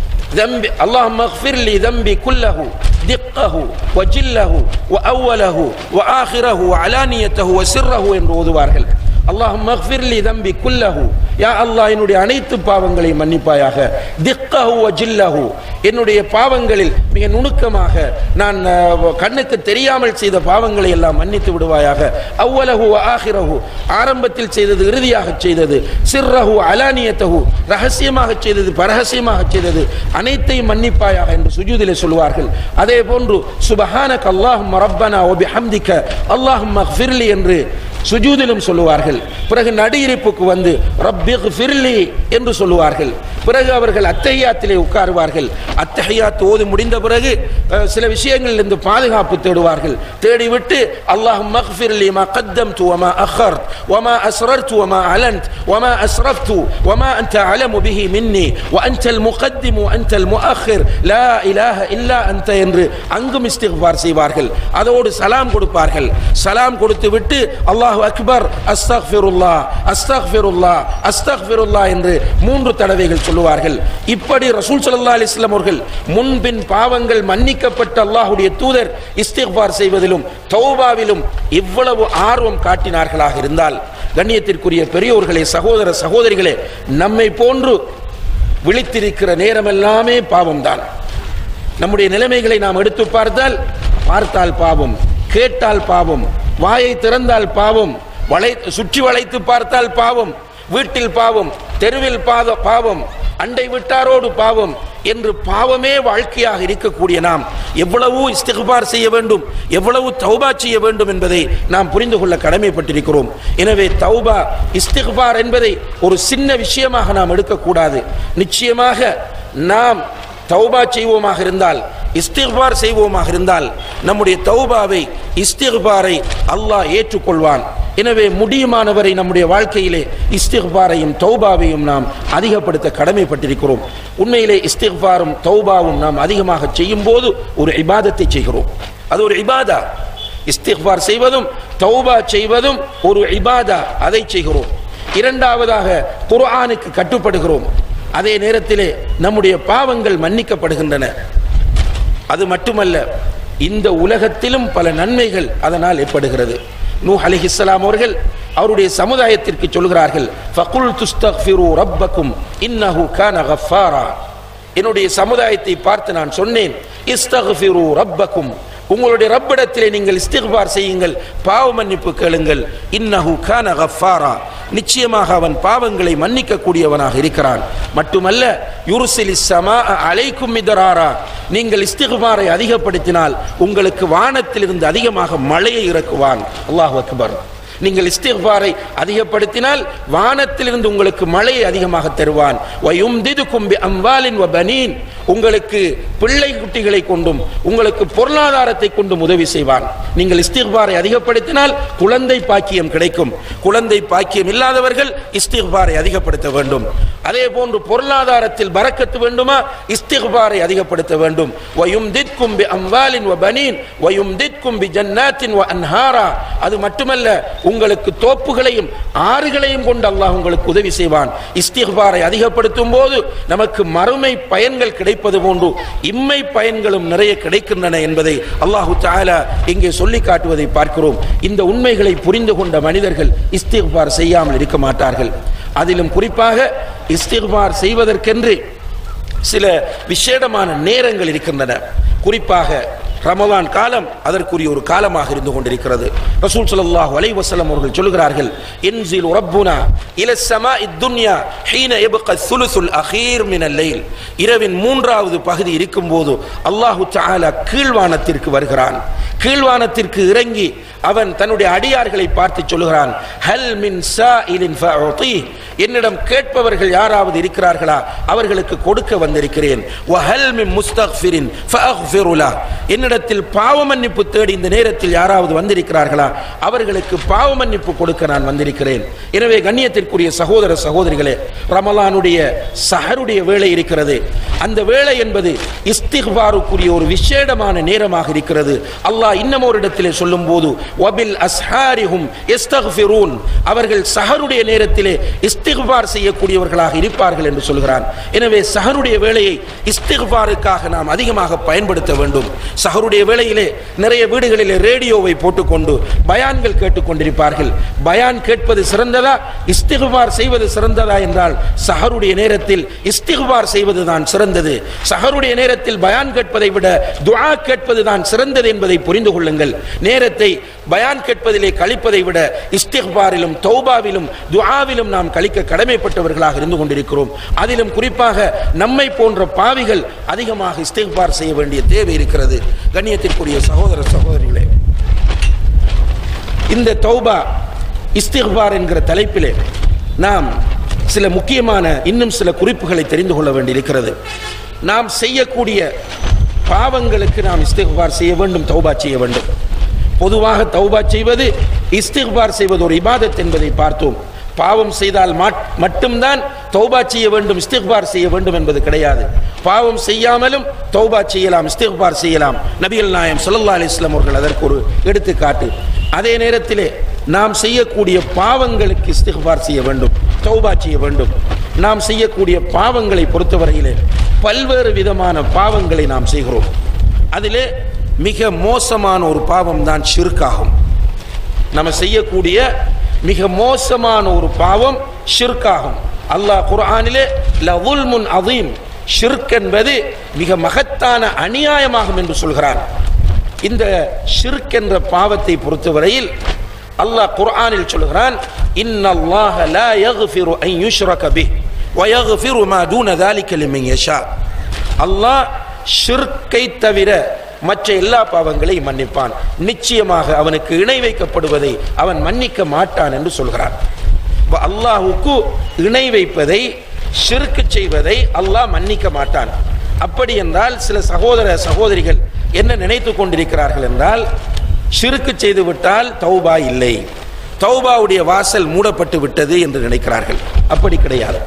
S3: ذنبي اللهم اغفر لي ذنبي كله دقه وجله وأوله وآخره وعلانيته وسره என்று ஓதுவார்கள் اللهم اغفر لي ذنبي كله யா அல்லாஹ் என்னுடைய அனைத்து பாவங்களை மன்னிப்பாயாக திக்கஹு வஜில்லஹு என்னுடைய பாவங்களில் மிக நுணுக்கமாக நான் அஹ், கண்ணுக்கு தெரியாமல் செய்த பாவங்களை எல்லாம் மன்னித்து விடுவாயாக அவ்வலஹு வ ஆஹிரஹு ஆரம்பத்தில் செய்தது இறுதியாக செய்தது சிர்ரஹு அலானியத்தஹு ரகசியமாக செய்தது பரகசியமாக செய்தது அனைத்தையும் மன்னிப்பாயாக என்று சுஜூதிலே சொல்வார்கள் அதே போன்று சுபஹானக் அல்லாஹும் ரப்பனா ஒபி ஹம்திக்க அல்லாஹும் மஃபிர்லி என்று சுஜூதிலும் சொல்லுவார்கள் பிறகு நடியிருப்புக்கு வந்து ரப்பிக் ஃபிர்லி என்று சொல்லுவார்கள் பிறகு அவர்கள் அத்தஹியாத்திலே உட்காருவார்கள் அத்தஹியாத் ஓதி முடிந்த பிறகு அஹ், சில விஷயங்களில் இருந்து பாதுகாப்பு தேடுவார்கள் தேடிவிட்டு அல்லாஹ் மக்ஃபிர்லி மா قدمت وما أخرت وما أسررت وما أعلنت وما أسرفت وما أنت أعلم به مني وأنت المقدم وأنت المؤخر لا إله إلا أنت என்று அங்கும் இஸ்திக்பார் செய்வார்கள் அதோடு சலாம் கொடுப்பார்கள் சலாம் கொடுத்து விட்டு அல்லாஹ் அக்பர் அஸ்தக்ஃபிருல்லா அஸ்தக்ஃபிருல்லா அஸ்தக்ஃபிருல்லா என்று மூன்று தடவைகள் சொல்லுவார்கள் இப்படி ரசூல் ஸல்லல்லாஹு அலைஹி வஸல்லம் அவர்கள் முன்பின் பாவங்கள் மன்னிக்கப்பட்ட அல்லாஹ்வுடைய தூதர் இஸ்திக்பார் செய்வதிலும் தௌபாவிலும் இவ்வளவு ஆர்வம் காட்டினார்களாக இருந்தால் கண்ணியத்திற்குரிய பெரியோர்களே சகோதர சகோதரிகளே நம்மை போன்று விழித்திருக்கிற நேரமெல்லாமே பாவம்தான் நம்முடைய நிலைமைகளை நாம் எடுத்து பார்த்தால் பார்த்தால் பாவம் கேட்டால் பாவம் வாயை திறந்தால் பாவம் வளை சுற்றி வளைத்து பார்த்தால் பாவம் வீட்டில் பாவம் தெருவில் பாத பாவம் அண்டை விட்டாரோடு பாவம் என்று பாவமே வாழ்க்கையாக இருக்கக்கூடிய நாம் எவ்வளவு இஸ்திக்பார் செய்ய வேண்டும் எவ்வளவு தௌபா செய்ய வேண்டும் என்பதை நாம் புரிந்து கொள்ள கடமைப்பட்டிருக்கிறோம் எனவே தௌபா இஸ்திக்பார் என்பதை ஒரு சின்ன விஷயமாக நாம் எடுக்கக்கூடாது நிச்சயமாக நாம் தௌபா செய்வோமாக இருந்தால் இஸ்திக்பார் செய்வோமாக இருந்தால் நம்முடைய தௌபாவை இஸ்திக்பாரை அல்லாஹ் ஏற்றுக்கொள்வான் எனவே முடியுமானவரை நம்முடைய வாழ்க்கையிலே இஸ்திக்பாரையும் தௌபாவையும் நாம் அதிகப்படுத்த கடமைப்பட்டிருக்கிறோம் உண்மையிலே இஸ்திக்பாரும் தௌபாவும் நாம் அதிகமாக செய்யும் போது ஒரு இபாதத்தை செய்கிறோம் அது ஒரு இபாதா இஸ்திக்பார் செய்வதும் தௌபா செய்வதும் ஒரு இபாதா அதை செய்கிறோம் இரண்டாவதாக குர்ஆனுக்கு கட்டுப்படுகிறோம் அதே நேரத்திலே நம்முடைய பாவங்கள் மன்னிக்கப்படுகின்றன அது மட்டுமல்ல இந்த உலகத்திலும் பல நன்மைகள் அதனால் ஏற்படுகிறது நூ அலிஹிஸ்லாம் அவர்கள் அவருடைய சமுதாயத்திற்கு சொல்கிறார்கள் ஃபகுல் துஸ்தக்ஃபிரு ரப்பக்கும் இன்னஹு கான கஃபாரா என்னுடைய சமுதாயத்தை பார்த்து நான் சொன்னேன் இஸ்தக்ஃபிரு ரப்பக்கும் உங்களுடைய ரப்பிடத்திலே நீங்கள் இஸ்திக்பார் செய்யுங்கள் பாவ மன்னிப்பு கேளுங்கள் இன்னஹு கான கஃபாரா நிச்சயமாக அவன் பாவங்களை மன்னிக்க கூடியவனாக இருக்கிறான் மட்டுமல்ல யுருசிலி சமா அலைக்கும் மிதராரா நீங்கள் இஸ்திக்பாரை அதிகப்படுத்தினால் உங்களுக்கு வானத்திலிருந்து அதிகமாக மழையை இறக்குவான் அல்லாஹ் அக்பர் நீங்கள் இஸ்திக்பாரை அதிகப்படுத்தினால் வானத்திலிருந்து உங்களுக்கு மழையை அதிகமாக தருவான் வயும்திதுக்கும் அம்வாலின் வபனீன் உங்களுக்கு பிள்ளை குட்டிகளை கொண்டும் உங்களுக்கு பொருளாதாரத்தை கொண்டும் உதவி செய்வான் நீங்கள் இஸ்திக்பாரை அதிகப்படுத்தினால் குழந்தை பாக்கியம் கிடைக்கும் குழந்தை பாக்கியம் இல்லாதவர்கள் இஸ்திக்பாரை அதிகப்படுத்த வேண்டும் அதே போன்று பொருளாதாரத்தில் பறக்கத்து வேண்டுமா இஸ்திக்பாரை அதிகப்படுத்த வேண்டும் வயும்தித்கும் பி அம்வாலின் வபனீன் வயும்தித்கும் பி ஜன்னாத்தின் வ அன்ஹாரா அது மட்டுமல்ல உங்களுக்கு தோப்புகளையும் ஆறுகளையும் கொண்டு அல்லாஹ் உங்களுக்கு உதவி செய்வான் இஸ்திக்பாரை அதிகப்படுத்தும் போது நமக்கு மறுமை பயன்கள் கிடைப்பது போன்று இம்மை பயன்களும் நிறைய கிடைக்கின்றன என்பதை அல்லாஹு தஆலா இங்கே சொல்லி காட்டுவதை பார்க்கிறோம் இந்த உண்மைகளை புரிந்து கொண்ட மனிதர்கள் இஸ்திக்பார் செய்யாமல் இருக்க மாட்டார்கள் அதிலும் குறிப்பாக இஸ்திக்பார் செய்வதற்கென்று சில விசேடமான நேரங்கள் இருக்கின்றன குறிப்பாக
S4: ரமலான் காலம் அதற்குரிய ஒரு காலமாக இருந்து கொண்டிருக்கிறது ரசூல் ஸல்லல்லாஹு அலைஹி வஸல்லம் அவர்கள் சொல்கிறார்கள் இன்சில் ரப்புனா இல ஸமாஇ துன்யா ஹீன யப்கா சுலுசுல் அகீர் மினல் லைல் இரவின் மூன்றாவது பகுதி இருக்கும்போது அல்லாஹு தஆலா கீழ்வானத்திற்கு வருகிறான் கீழ்வானத்திற்கு இறங்கி அவன் தன்னுடைய அடியார்களை பார்த்து சொல்கிறான் ஹல் மின் சாயிலின் ஃபஅதி என்னிடம் கேட்பவர்கள் யாராவது இருக்கிறார்களா அவர்களுக்கு கொடுக்க வந்திருக்கிறேன் வஹல் மின் முஸ்தக்ஃபிரின் ஃபஅக்ஃபிரு லஹ் என்னிடத்தில் பாவ மன்னிப்பு தேடி இந்த நேரத்தில் யாராவது வந்திருக்கிறார்களா அவர்களுக்கு பாவ மன்னிப்பு கொடுக்க நான் வந்திருக்கிறேன் எனவே கண்ணியத்திற்குரிய சகோதர சகோதரிகளே ரமலானுடைய சஹருடைய வேலை இருக்கிறது அந்த வேலை என்பது இஸ்திக்பாருக்குரிய ஒரு விசேடமான நேரமாக இருக்கிறது அல்லாஹ் இன்னும் ஒரு இடத்திலே சொல்லும் போது வபில் அஸ்ஹாரிஹும் இஸ்தக்ஃபிரூன் அவர்கள் சஹருடைய நேரத்திலே இஸ்திக்பார் செய்யக்கூடியவர்களாக இருப்பார்கள் என்று சொல்கிறான் எனவே சஹருடைய வேலையை இஸ்திக்பாருக்காக நாம் அதிகமாக பயன்படுத்த வேண்டும் சஹருடைய வேளையிலே நிறைய வீடுகளிலே ரேடியோவை போட்டுக்கொண்டு பயான்கள் கேட்டுக்கொண்டிருப்பார்கள் பயான் கேட்பது சிறந்ததா இஸ்திக்பார் செய்வது சிறந்ததா என்றால் சஹருடைய நேரத்தில் இஸ்திக்பார் செய்வதுதான் சிறந்தது சஹருடைய நேரத்தில் பயான் கேட்பதை விட துஆ கேட்பது தான் சிறந்தது என்பதை புரிந்து கொள்ளுங்கள் நேரத்தை பயான் கேட்பதிலே கழிப்பதை விட இஸ்திக்பாரிலும் தௌபாவிலும் துஆவிலும் நாம் கழிக்க கடமைப்பட்டவர்களாக இருந்து கொண்டிருக்கிறோம் அதிலும் குறிப்பாக நம்மை போன்ற பாவிகள் அதிகமாக இஸ்திக்பார் செய்ய வேண்டிய தேவை இருக்கிறது கண்ணியத்திற்குரிய சகோதர சகோதரிகளே இந்த தௌபா இஸ்திக்பார் என்கிற தலைப்பிலே நாம் சில முக்கியமான இன்னும் சில குறிப்புகளை தெரிந்து கொள்ள வேண்டியிருக்கிறது நாம் செய்யக்கூடிய பாவங்களுக்கு நாம் இஸ்திக்பார் செய்ய வேண்டும் தௌபா செய்ய வேண்டும் பொதுவாக தௌபா செய்வது இஸ்திக்பார் செய்வது ஒரு இபாதத் என்பதை பார்த்தோம் பாவம் செய்தால் மாட்- மட்டும்தான் தௌபா செய்ய வேண்டும் இஸ்திக்பார் செய்ய வேண்டும் என்பது கிடையாது பாவம் செய்யாமலும் தௌபா செய்யலாம் இஸ்திக்பார் செய்யலாம் நபிகள் நாயம் ஸல்லல்லாஹு அலைஹி வஸல்லம் அவர்கள் அதற்கு ஒரு எடுத்துக்காட்டு அதே நேரத்திலே நாம் செய்யக்கூடிய பாவங்களுக்கு இஸ்திக்பார் செய்ய வேண்டும் தௌபா செய்ய வேண்டும் நாம் செய்யக்கூடிய பாவங்களை பொறுத்தவரையிலே பல்வேறு விதமான பாவங்களை நாம் செய்கிறோம் அதிலே மிக மோசமான ஒரு பாவம் தான் ஷிர்காகும் நம்ம செய்யக்கூடிய மிக மோசமான ஒரு பாவம் ஷிர்காகும் அல்லாஹ் குர்ஆனிலே லவுல்முன் அதீம் ஷிர்க் என்பது மிக மகத்தான அநியாயமாகும் என்று சொல்கிறான் இந்த ஷிர்க் என்ற பாவத்தை பொறுத்தவரையில் அல்லாஹ் குர்ஆனில் சொல்கிறான் இன்னல்லாஹ லா யக்ஃபிரு அன் யுஷ்ரக பிஹ் வயக்ஃபிரு மா தூன ذلك لمن يشاء அல்லாஹ் ஷிர்க்கை தவிர மற்ற எல்லா பாவங்களையும் மன்னிப்பான் நிச்சயமாக அவனுக்கு இணை வைக்கப்படுவதை அவன் மன்னிக்க மாட்டான் என்று சொல்கிறான் அப்ப அல்லாஹுக்கு இணை வைப்பதை ஷிர்க்கு செய்வதை அல்லாஹ் மன்னிக்க மாட்டான் அப்படி என்றால் சில சகோதர சகோதரிகள் என்ன நினைத்து கொண்டிருக்கிறார்கள் என்றால் ஷிர்க்கு செய்து விட்டால் தௌபா இல்லை தௌபாவுடைய வாசல் மூடப்பட்டு விட்டது என்று நினைக்கிறார்கள் அப்படி கிடையாது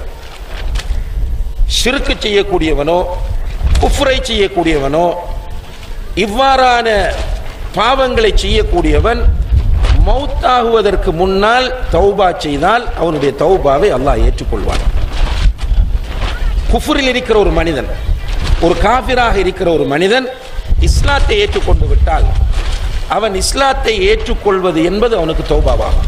S4: ஷிர்க்கு செய்யக்கூடியவனோ குஃப்ரை செய்யக்கூடியவனோ இவ்வாறான பாவங்களை செய்யக்கூடியவன் மௌத்தாகுவதற்கு முன்னால் தௌபா செய்தால் அவனுடைய தௌபாவை அல்லாஹ் ஏற்றுக்கொள்வான் குஃபுரில் இருக்கிற ஒரு மனிதன் ஒரு காபிராக இருக்கிற ஒரு மனிதன் இஸ்லாத்தை ஏற்றுக்கொண்டு விட்டால் அவன் இஸ்லாத்தை ஏற்றுக்கொள்வது என்பது அவனுக்கு தௌபாவாகும்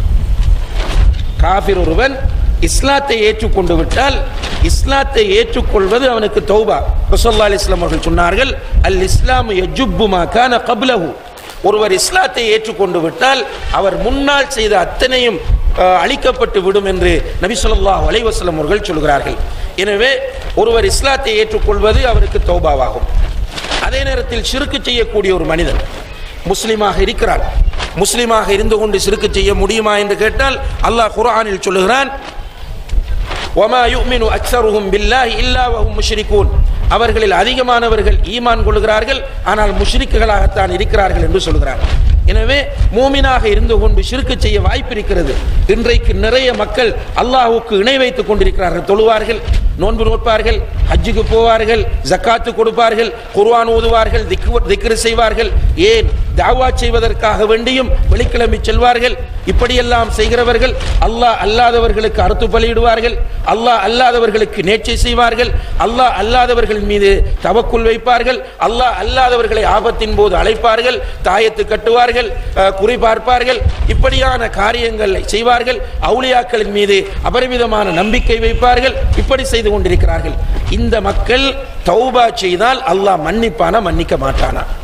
S4: காபிர் ஒருவன் இஸ்லாத்தை ஏற்றுக்கொண்டு விட்டால் இஸ்லாத்தை ஏற்றுக்கொள்வது அவனுக்கு தௌபா ரசல்லா அலிஸ்லாம் அவர்கள் சொன்னார்கள் அல் இஸ்லாம் யஜுப்பு மா கான கப்லஹு ஒருவர் இஸ்லாத்தை ஏற்றுக்கொண்டு விட்டால் அவர் முன்னால் செய்த அத்தனையும் அஹ், அழிக்கப்பட்டு விடும் என்று நபி ஸல்லல்லாஹு அலைஹி வஸல்லம் அவர்கள் சொல்கிறார்கள் எனவே ஒருவர் இஸ்லாத்தை ஏற்றுக்கொள்வது அவருக்கு தௌபாவாகும் அதே நேரத்தில் சிறுக்கு செய்யக்கூடிய ஒரு மனிதன் முஸ்லிமாக இருக்கிறான் முஸ்லிமாக இருந்து கொண்டு சிறுக்கு செய்ய முடியுமா என்று கேட்டால் அல்லாஹ் குர்ஆனில் சொல்லுகிறான் وما يؤمن أكثرهم بالله إلا وهم مشركون அவர்களில் அதிகமானவர்கள் ஈமான் கொள்கிறார்கள் ஆனால் முஷ்ரிக்குகளாகத்தான் இருக்கிறார்கள் என்று சொல்கிறார் எனவே மூமினாக இருந்து கொண்டு ஷிர்க்கு செய்ய வாய்ப்பு இருக்கிறது இன்றைக்கு நிறைய மக்கள் அல்லாஹ்வுக்கு இணை வைத்துக் கொண்டிருக்கிறார்கள் தொழுவார்கள் நோன்பு நோட்பார்கள் ஹஜ்ஜுக்கு போவார்கள் ஜக்காத்து கொடுப்பார்கள் குர்ஆன் ஓதுவார்கள் திக்ரு திக்ரு செய்வார்கள் ஏன் தாவா செய்வதற்காக வேண்டியும் வெள்ளிக்கிழமை செல்வார்கள் இப்படியெல்லாம் செய்கிறவர்கள் அல்லாஹ் அல்லாதவர்களுக்கு அறுத்து பலியிடுவார்கள் அல்லாஹ் அல்லாதவர்களுக்கு நேர்ச்சை செய்வார்கள் அல்லாஹ் அல்லாதவர்கள் மீது தவக்குள் வைப்பார்கள் அல்லாஹ் அல்லாதவர்களை ஆபத்தின் போது அழைப்பார்கள் தாயத்து கட்டுவார்கள் அஹ், குறி பார்ப்பார்கள் இப்படியான காரியங்களை செய்வார்கள் அவுலியாக்களின் மீது அபரிமிதமான நம்பிக்கை வைப்பார்கள் இப்படி செய்து கொண்டிருக்கிறார்கள் இந்த மக்கள் தௌபா செய்தால் அல்லாஹ் மன்னிப்பானா மன்னிக்க மாட்டானா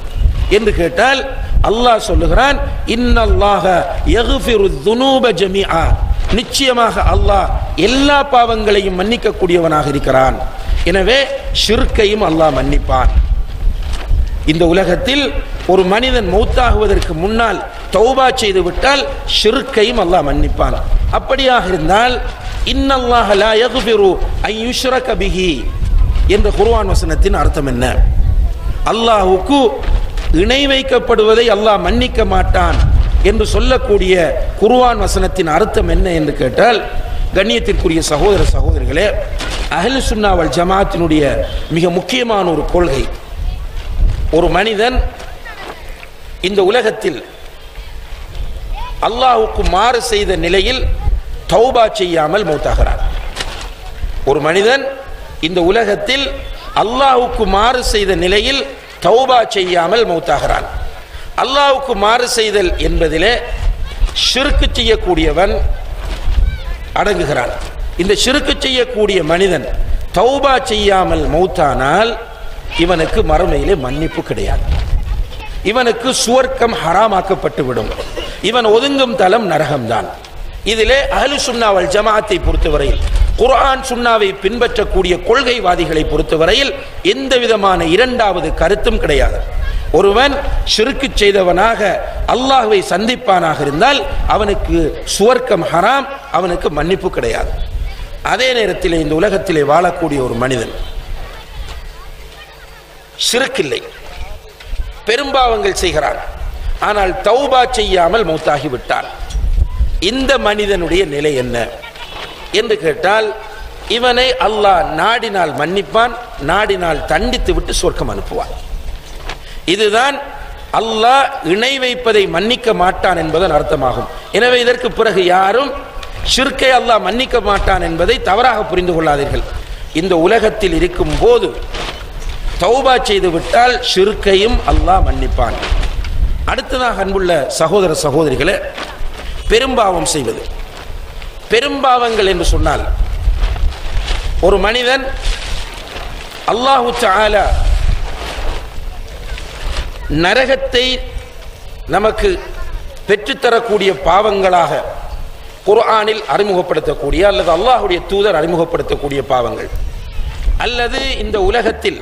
S4: என்று கேட்டால் அல்லாஹ் சொல்லுகிறான் இன்னல்லாஹ யக்ஃபிரு துனூப ஜமீஆ நிச்சயமாக அல்லாஹ் எல்லா பாவங்களையும் மன்னிக்க கூடியவனாக இருக்கிறான் எனவே ஷிர்க்கையும் அல்லாஹ் மன்னிப்பான் இந்த உலகத்தில் ஒரு மனிதன் மௌத்தாகுவதற்கு முன்னால் தௌபா செய்து விட்டால் ஷிர்க்கையும் அல்லாஹ் மன்னிப்பான் அப்படியாக இருந்தால் இன்னல்லாஹ லா யக்ஃபிரு அன் யுஷ்ரக பிஹி என்ற குர்ஆன் வசனத்தின் அர்த்தம் என்ன அல்லாஹ்வுக்கு இணை வைக்கப்படுவதை அல்லாஹ் மன்னிக்க மாட்டான் என்று சொல்லக்கூடிய குர்ஆன் வசனத்தின் அர்த்தம் என்ன என்று கேட்டால் கண்ணியத்திற்குரிய சகோதர சகோதரிகளே அஹ்லு சுன்னா வல் ஜமாத்தினுடைய மிக முக்கியமான ஒரு கொள்கை ஒரு மனிதன் இந்த உலகத்தில் அல்லாஹ்வுக்கு மாறு செய்த நிலையில் தௌபா செய்யாமல் மௌத்தாகிறான் ஒரு மனிதன் இந்த உலகத்தில் அல்லாஹ்வுக்கு மாறு செய்த நிலையில் தௌபா செய்யாமல் மௌத்தாகிறான் அல்லாஹ்வுக்கு மாறு செய்தல் என்பதிலே ஷிர்க்கு செய்யக்கூடியவன் அடங்குகிறான் இந்த ஷிர்க்கு செய்யக்கூடிய மனிதன் தௌபா செய்யாமல் மௌத்தானால் இவனுக்கு மறுமையிலே மன்னிப்பு கிடையாது இவனுக்கு சுவர்க்கம் ஹராமாக்கப்பட்டு விடும் இவன் ஒதுங்கும் தலம் நரகம்தான் இதிலே அஹ்லு சுன்னாவல் ஜமாத்தை பொறுத்தவரையில் குர்ஆன் சுன்னாவை பின்பற்றக்கூடிய கொள்கைவாதிகளை பொறுத்தவரையில் எந்த விதமான இரண்டாவது கருத்தும் கிடையாது ஒருவன் ஷிருக்கு செய்தவனாக அல்லாஹ்வை சந்திப்பானாக இருந்தால் அவனுக்கு சுவர்க்கம் ஹராம் அவனுக்கு மன்னிப்பு கிடையாது அதே நேரத்தில் இந்த உலகத்திலே வாழக்கூடிய ஒரு மனிதன் ஷிருக்கில்லை பெரும்பாவங்கள் செய்கிறான் ஆனால் தௌபா செய்யாமல் மௌத்தாகி விட்டான் இந்த மனிதனுடைய நிலை என்ன என்று கேட்டால் இவனை அல்லாஹ் நாடினால் மன்னிப்பான் நாடினால் தண்டித்து விட்டு சொர்க்கம் அனுப்புவான் இதுதான் அல்லாஹ் இணை வைப்பதை மன்னிக்க மாட்டான் என்பதன் அர்த்தமாகும் எனவே இதற்கு பிறகு யாரும் ஷிர்கை அல்லாஹ் மன்னிக்க மாட்டான் என்பதை தவறாக புரிந்து கொள்ளாதீர்கள் இந்த உலகத்தில் இருக்கும் போது தௌபா செய்து விட்டால் ஷிர்கையும் அல்லாஹ் மன்னிப்பான் அடுத்ததாக அன்புள்ள சகோதர சகோதரிகளே பெரும்பாவம் செய்வது பெரும்பாவங்கள் என்று சொன்னால் ஒரு மனிதன் அல்லாஹு தஆலா நரகத்தை நமக்கு பெற்றுத்தரக்கூடிய பாவங்களாக குர்ஆனில் அறிமுகப்படுத்தக்கூடிய அல்லது அல்லாஹுடைய தூதர் அறிமுகப்படுத்தக்கூடிய பாவங்கள் அல்லது இந்த உலகத்தில்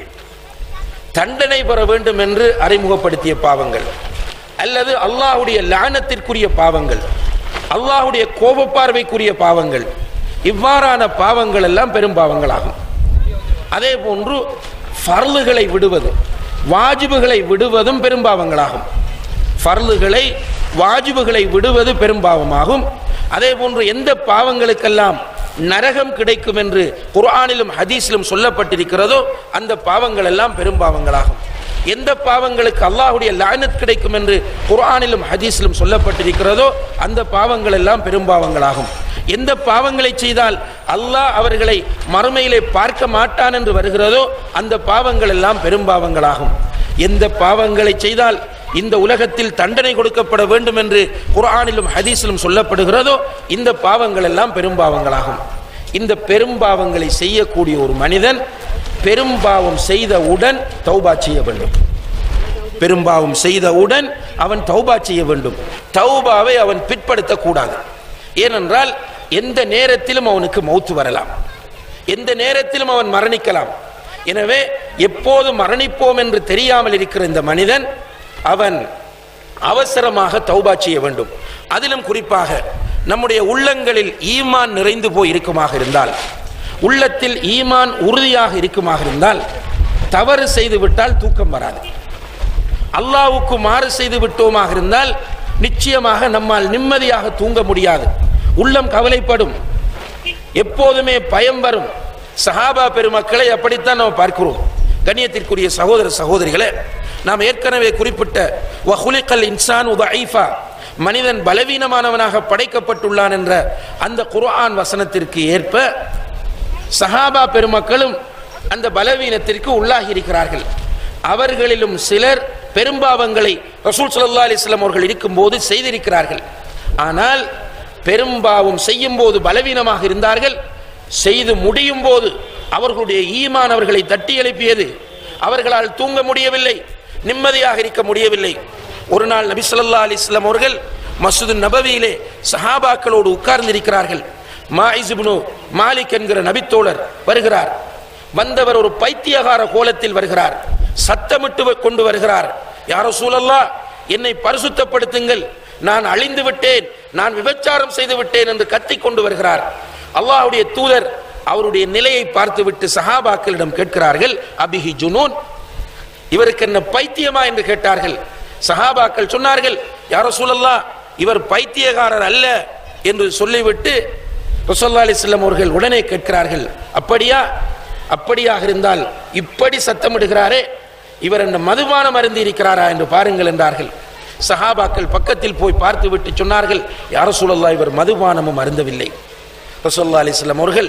S4: தண்டனை பெற வேண்டும் என்று அறிமுகப்படுத்திய பாவங்கள் அல்லது அல்லாஹுடைய லானத்திற்குரிய பாவங்கள் அல்லாஹுடைய கோபப்பார்வைக்குரிய பாவங்கள் இவ்வாறான பாவங்கள் எல்லாம் பெரும் பாவங்களாகும் அதே போன்று ஃபர்லுகளை விடுவது வாஜிபுகளை விடுவதும் பெரும்பாவங்களாகும் ஃபர்லுகளை வாஜிபுகளை விடுவது பெரும்பாவமாகும் அதே போன்று எந்த பாவங்களுக்கெல்லாம் நரகம் கிடைக்கும் என்று குர்ஆனிலும் ஹதீஸிலும் சொல்லப்பட்டிருக்கிறதோ அந்த பாவங்கள் எல்லாம் பெரும்பாவங்களாகும் எந்த பாவங்களுக்கு அல்லாஹுடைய லானத் கிடைக்கும் என்று குர்ஆனிலும் ஹதீஸிலும் சொல்லப்பட்டிருக்கிறதோ அந்த பாவங்கள் எல்லாம் பெரும்பாவங்களாகும் எந்த பாவங்களை செய்தால் அல்லாஹ் அவர்களை மறுமையிலே பார்க்க மாட்டான் என்று வருகிறதோ அந்த பாவங்கள் எல்லாம் பெரும்பாவங்களாகும் எந்த பாவங்களை செய்தால் இந்த உலகத்தில் தண்டனை கொடுக்கப்பட வேண்டும் என்று குர்ஆனிலும் ஹதீஸிலும் சொல்லப்படுகிறதோ இந்த பாவங்கள் எல்லாம் பெரும்பாவங்களாகும் இந்த பெரும்பாவங்களை செய்யக்கூடிய ஒரு மனிதன் பெரும்பாவம் செய்தவுடன் தௌபா செய்ய வேண்டும் பெரும்பாவம் செய்தவுடன் அவன் தௌபா செய்ய வேண்டும் தௌபாவை அவன் பிற்படுத்தக்கூடாது ஏனென்றால் எந்த நேரத்திலும் அவனுக்கு மௌத்து வரலாம் எந்த நேரத்திலும் அவன் மரணிக்கலாம் எனவே எப்போது மரணிப்போம் என்று தெரியாமல் இருக்கிற இந்த மனிதன் அவன் அவசரமாக தௌபா செய்ய வேண்டும் அதிலும் குறிப்பாக நம்முடைய உள்ளங்களில் ஈமான் நிறைந்து போய் இருக்குமாக இருந்தால் உள்ளத்தில் ஈமான் உறுதியாக இருக்குமாக இருந்தால் தவறு செய்து விட்டால் தூக்கம் வராது அல்லாவுக்கு மாறு செய்து விட்டோமாக இருந்தால் நிச்சயமாக நம்மால் நிம்மதியாக தூங்க முடியாது உள்ளம் கவலைப்படும் எப்போதுமே பயம் வரும் சஹாபா பெருமக்களை அப்படித்தான் நாம் பார்க்கிறோம் கண்ணியத்திற்குரிய சகோதர சகோதரிகளே நாம் ஏற்கனவே குறிப்பிட்ட வஹுலிகல் இன்சான் உதைஃபா மனிதன் பலவீனமானவனாக படைக்கப்பட்டுள்ளான் என்ற அந்த குர்ஆன் வசனத்திற்கு ஏற்ப சஹாபா பெருமக்களும் அந்த பலவீனத்திற்கு உள்ளாகி இருக்கிறார்கள் அவர்களிலும் சிலர் பெரும்பாவங்களை ரசூல் ஸல்லல்லாஹு அலைஹி வஸல்லம் அவர்கள் இருக்கும்போது செய்திருக்கிறார்கள் ஆனால் பெரும்பாவம் செய்யும் போது பலவீனமாக இருந்தார்கள் செய்து முடியும் போது அவர்களுடைய ஈமான் அவர்களை தட்டி எழுப்பியது அவர்களால் தூங்க முடியவில்லை நிம்மதியாக இருக்க முடியவில்லை ஒரு நாள் நபி ஸல்லல்லாஹு அலைஹி வஸல்லம் அவர்கள் மஸ்ஜிது நபவியிலே சஹாபாக்களோடு உட்கார்ந்திருக்கிறார்கள் மாயிஸ் இப்னு மாலிக் என்கிற நபித்தோழர் வருகிறார் வந்தவர் ஒரு பைத்தியகார கோலத்தில் வருகிறார் சத்தமிட்டு வ- கொண்டு வருகிறார் யாரோ சூழல்லா என்னை பரிசுத்தப்படுத்துங்கள் நான் அழிந்து விட்டேன் நான் விபச்சாரம் செய்து விட்டேன் என்று கத்திக் கொண்டு வருகிறார் அல்லாஹ்வுடைய தூதர் அவருடைய நிலையை பார்த்துவிட்டு சஹாபாக்களிடம் கேட்கிறார்கள் அபிஹி ஜுனூன் இவருக்கு என்ன பைத்தியமா என்று கேட்டார்கள் சஹாபாக்கள் சொன்னார்கள் யாரோ சூழல்லா இவர் பைத்தியகாரர் அல்ல என்று சொல்லிவிட்டு ரசோல்லா அலிஸ்லாம் அவர்கள் உடனே கேட்கிறார்கள் அப்படியா அப்படியாக இருந்தால் இப்படி சத்தமிடுகிறாரே இவர் என்ன மதுபானம் அருந்தி இருக்கிறாரா என்று பாருங்கள் என்றார்கள் சஹாபாக்கள் பக்கத்தில் போய் பார்த்துவிட்டு சொன்னார்கள் யாரோ சூழல்லா இவர் மதுபானமும் அருந்தவில்லை ரசோல்லா அலிஸ்லாம் அவர்கள்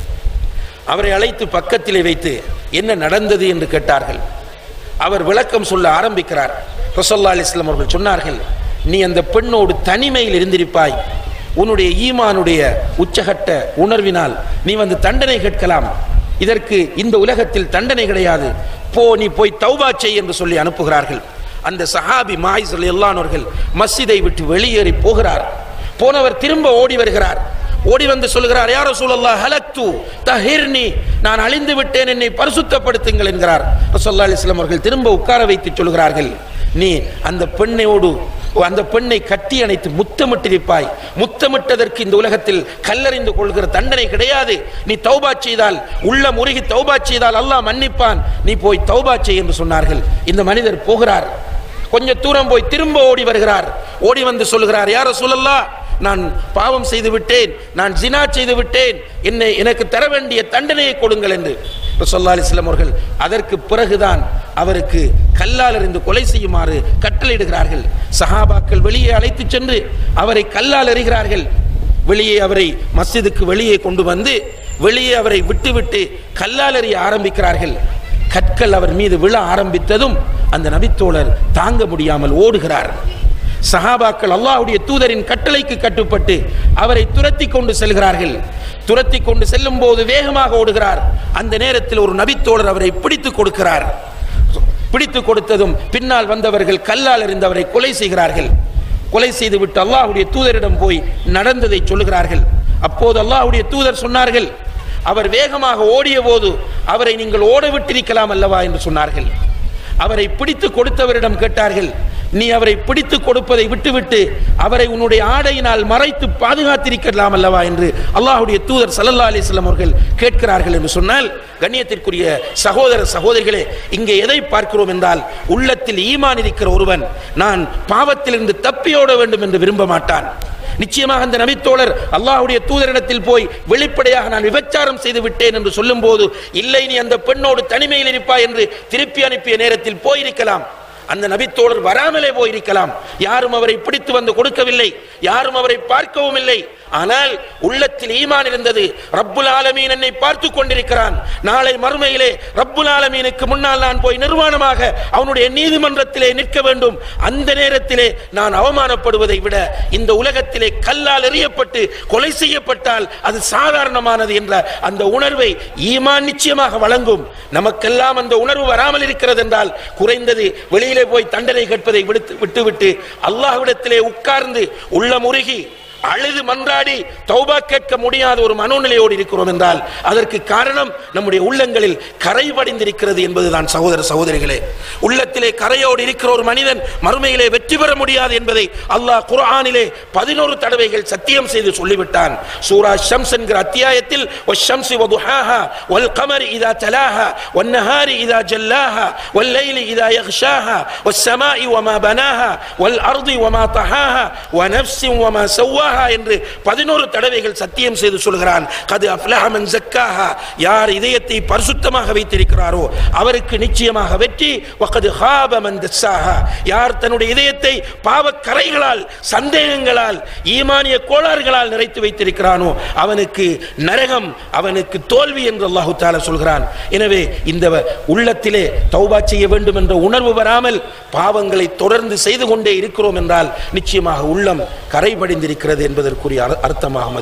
S4: அவரை அழைத்து பக்கத்திலே வைத்து என்ன நடந்தது என்று கேட்டார்கள் அவர் விளக்கம் சொல்ல ஆரம்பிக்கிறார் ரசல்லா அலிஸ்லாம் அவர்கள் சொன்னார்கள் நீ அந்த பெண்ணோடு தனிமையில் இருந்திருப்பாய் உன்னுடைய ஈமானுடைய உச்சகட்ட உணர்வினால் நீ வந்து தண்டனை கேட்கலாம் இதற்கு இந்த உலகத்தில் தண்டனை கிடையாது போ நீ போய் தௌபா செய் என்று சொல்லி அனுப்புகிறார்கள் அந்த சஹாபி மாயிஸ் எல்லானவர்கள் மஸ்ஜிதை விட்டு வெளியேறி போகிறார் போனவர் திரும்ப ஓடி வருகிறார் ஓடி வந்து சொல்கிறார் யாரோ சூழல்லா ஹலக்து தஹிர்னி நான் அழிந்து விட்டேன் என்னை பரிசுத்தப்படுத்துங்கள் என்கிறார் ரசல்லா அலிஸ்லாம் அவர்கள் திரும்ப உட்கார வைத்து சொல்கிறார்கள் நீ அந்த பெண்ணோடு அந்த பெண்ணை கட்டி அணைத்து முத்தமிட்டிருப்பாய் முத்தமிட்டதற்கு இந்த உலகத்தில் கல்லறிந்து கொள்கிற தண்டனை கிடையாது நீ தௌபா செய்தால் உள்ள முருகி தௌபா செய்தால் அல்லாஹ் மன்னிப்பான் நீ போய் தௌபா செய் என்று சொன்னார்கள் இந்த மனிதர் போகிறார் கொஞ்ச தூரம் போய் திரும்ப ஓடி வருகிறார் ஓடி வந்து சொல்கிறார் யார சொல்லல்லா நான் பாவம் செய்து விட்டேன் நான் ஜினா செய்து விட்டேன் என்னை எனக்கு தர வேண்டிய தண்டனையை கொடுங்கள் என்று ரசல்லா அலிஸ்லாம் அவர்கள் அதற்கு பிறகுதான் அவருக்கு கல்லால் எறிந்து கொலை செய்யுமாறு கட்டளையிடுகிறார்கள் சஹாபாக்கள் வெளியே அழைத்துச் சென்று அவரை கல்லால் எறிகிறார்கள் வெளியே அவரை மஸ்ஜிதுக்கு வெளியே கொண்டு வந்து வெளியே அவரை விட்டுவிட்டு கல்லால் எறிய ஆரம்பிக்கிறார்கள் கற்கள் அவர் மீது விழ ஆரம்பித்ததும் அந்த நபித்தோழர் தாங்க முடியாமல் ஓடுகிறார் சஹாபாக்கள் அல்லாஹ்வுடைய தூதரின் கட்டளைக்கு கட்டுப்பட்டு அவரை துரத்தி கொண்டு செல்கிறார்கள் துரத்தி கொண்டு செல்லும் போது வேகமாக ஓடுகிறார் அந்த நேரத்தில் ஒரு நபித்தோழர் அவரை பிடித்து கொடுக்கிறார் பிடித்து கொடுத்ததும் பின்னால் வந்தவர்கள் கல்லால் எறிந்தவரை கொலை செய்கிறார்கள் கொலை செய்துவிட்டு அல்லாஹ்வுடைய தூதரிடம் போய் நடந்ததை சொல்லுகிறார்கள் அப்போது அல்லாஹ்வுடைய தூதர் சொன்னார்கள் அவர் வேகமாக ஓடிய போது அவரை நீங்கள் ஓட விட்டிருக்கலாம் அல்லவா என்று சொன்னார்கள் அவரை பிடித்து கொடுத்தவரிடம் கேட்டார்கள் நீ அவரை பிடித்து கொடுப்பதை விட்டுவிட்டு அவரை உன்னுடைய ஆடையினால் மறைத்து பாதுகாத்திருக்கலாம் அல்லவா என்று அல்லாஹ்வுடைய தூதர் சல்லல்லா அலிஸ்லாம் அவர்கள் கேட்கிறார்கள் என்று சொன்னால் கண்ணியத்திற்குரிய சகோதர சகோதரிகளே இங்கே எதை பார்க்கிறோம் என்றால் உள்ளத்தில் ஈமான் இருக்கிற ஒருவன் நான் பாவத்திலிருந்து தப்பியோட வேண்டும் என்று விரும்ப மாட்டான் நிச்சயமாக அந்த நபித்தோழர் அல்லாஹ்வுடைய தூதரிடத்தில் போய் வெளிப்படையாக நான் விபச்சாரம் செய்து விட்டேன் என்று சொல்லும்போது இல்லை நீ அந்த பெண்ணோடு தனிமையில் இருப்பாய் என்று திருப்பி அனுப்பிய நேரத்தில் போயிருக்கலாம் அந்த நபித்தோழர் வராமலே போயிருக்கலாம் யாரும் அவரை பிடித்து வந்து கொடுக்கவில்லை யாரும் அவரை பார்க்கவும் இல்லை ஆனால் உள்ளத்தில் ஈமான் இருந்தது ரப்புல் ஆலமீன் என்னை பார்த்து கொண்டிருக்கிறான் நாளை மறுமையிலே ரப்புல் ஆலமீனுக்கு முன்னால் நான் போய் நிர்வாணமாக அவனுடைய நீதிமன்றத்திலே நிற்க வேண்டும் அந்த நேரத்திலே நான் அவமானப்படுவதை விட இந்த உலகத்திலே கல்லால் எறியப்பட்டு கொலை செய்யப்பட்டால் அது சாதாரணமானது என்ற அந்த உணர்வை ஈமான் நிச்சயமாக வழங்கும் நமக்கெல்லாம் அந்த உணர்வு வராமல் இருக்கிறது என்றால் குறைந்தது வெளியிலே போய் தண்டனை கேட்பதை விடுத்து விட்டுவிட்டு அல்லாஹ்விடத்திலே உட்கார்ந்து உள்ள முருகி அழுது மன்றாடி தௌபா கேட்க முடியாத ஒரு மனோநிலையோடு இருக்கிறோம் என்றால் அதற்கு காரணம் நம்முடைய உள்ளங்களில் கரை படிந்திருக்கிறது என்பதுதான் சகோதர சகோதரிகளே உள்ளத்திலே கரையோடு இருக்கிற ஒரு மனிதன் மறுமையிலே வெற்றி பெற முடியாது என்பதை அல்லாஹ் குர்ஆனிலே பதினோரு தடவைகள் சத்தியம் செய்து சொல்லிவிட்டான் சூரா ஷம்ஸ் என்கிற அத்தியாயத்தில் والشمس وضحاها والقمر إذا تلاها والنهار إذا جلاها والليل إذا يغشاها والسماء وما بناها والأرض وما طحاها ونفس وما سواها என்று பதினோரு தடவைகள் சத்தியம் செய்து சொல்கிறான் கது அஃப்லஹமன் ஜக்காஹா யார் இதயத்தை பரிசுத்தமாக வைத்திருக்கிறாரோ அவருக்கு நிச்சயமாக வெற்றி வகது ஹாபமன் தஸ்ஸாஹா யார் தன்னுடைய இதயத்தை பாவக்கரைகளால் சந்தேகங்களால் ஈமானிய கோளாறுகளால் நிறைத்து வைத்திருக்கிறானோ அவனுக்கு நரகம் அவனுக்கு தோல்வி என்று அல்லாஹு தாலா சொல்கிறான் எனவே இந்த உள்ளத்திலே தௌபா செய்ய வேண்டும் என்ற உணர்வு வராமல் பாவங்களை தொடர்ந்து செய்து கொண்டே இருக்கிறோம் என்றால் நிச்சயமாக உள்ளம் கரைபடிந்திருக்கிறது என்பதற்குரிய அர்- அர்த்தமாகும் அது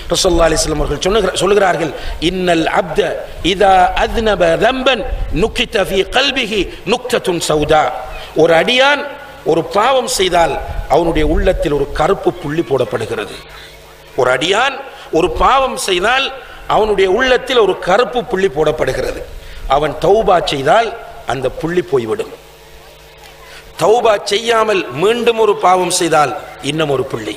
S4: ரசூலுல்லாஹி அலைஹி வஸல்லம் அவர்கள் சொன்னுகிற- சொல்லுகிறார்கள் இன்னல் அப்த இதா அத்னப தம்பன் நுக்கித ஃபீ கல்பிஹி நுக்தத்துன் சௌதா ஒரு அடியான் ஒரு பாவம் செய்தால் அவனுடைய உள்ளத்தில் ஒரு கருப்பு புள்ளி போடப்படுகிறது ஒரு அடியான் ஒரு பாவம் செய்தால் அவனுடைய உள்ளத்தில் ஒரு கருப்பு புள்ளி போடப்படுகிறது அவன் தௌபா செய்தால் அந்த புள்ளி போய்விடும் தௌபா செய்யாமல் மீண்டும் ஒரு பாவம் செய்தால் இன்னும் ஒரு புள்ளி